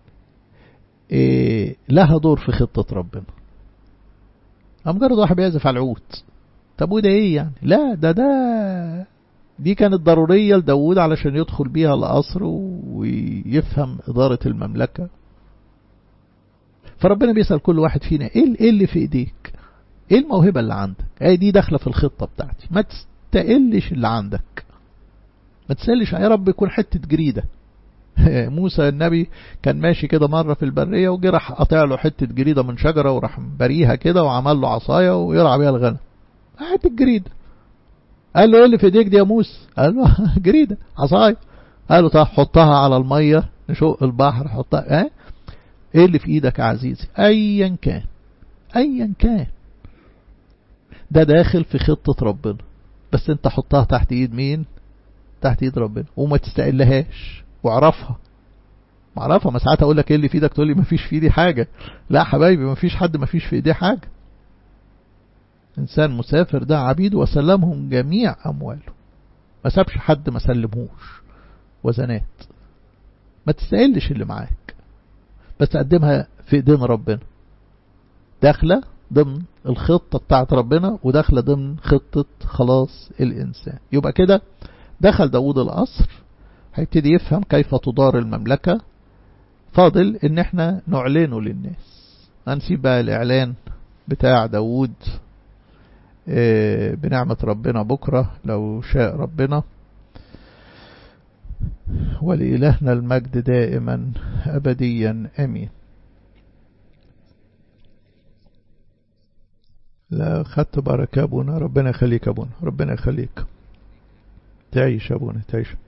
Speaker 1: إيه لها دور في خطه ربنا مجرد واحد بيعزف على العود طب وده ايه يعني لا ده ده دي كانت ضرورية لداود علشان يدخل بيها القصر ويفهم إدارة المملكة فربنا بيسأل كل واحد فينا ايه اللي في ايديك ايه الموهبة اللي عندك ايه دي داخلة في الخطة بتاعتي ما تستقلش اللي عندك ما تسألش يا رب يكون حتة جريدة موسى النبي كان ماشي كده مرة في البرية وجه راح قاطع له حتة جريدة من شجرة وراح بريها كده وعمل له عصاية ويرعى بيها الغنم حتة جريدة قال له ايه اللي في ايديك دي يا موسى قال له جريدة عصاية قال له طب حطها على المية نشق البحر حطها اه ايه اللي في ايدك يا عزيزي ايا كان ايا كان ده داخل في خطة ربنا بس انت حطها تحت ايد مين تحت ايد ربنا وما تستقلهاش واعرفها معرفها ما ساعات اقول لك ايه اللي في ايدك تقول لي ما فيش في ايدي حاجة لا حبايبي ما فيش حد ما فيش في ايديه حاجة إنسان مسافر ده عبيد وسلمهم جميع أمواله ما سابش حد ما سلمهوش وزنات ما تستقلش اللي معاك بس تقدمها في ايدين ربنا داخلة ضمن الخطة بتاعت ربنا وداخلة ضمن خطة خلاص الإنسان يبقى كده دخل داود القصر هيبتدي يفهم كيف تدار المملكة فاضل ان احنا نعلنه للناس هنسيب بقى الاعلان بتاع داود بنعمة ربنا بكرة لو شاء ربنا ولإلهنا المجد دائما أبديا أمين لا خدت بركة أبونا ربنا يخليك أبونا ربنا يخليك تعيش أبونا تعيش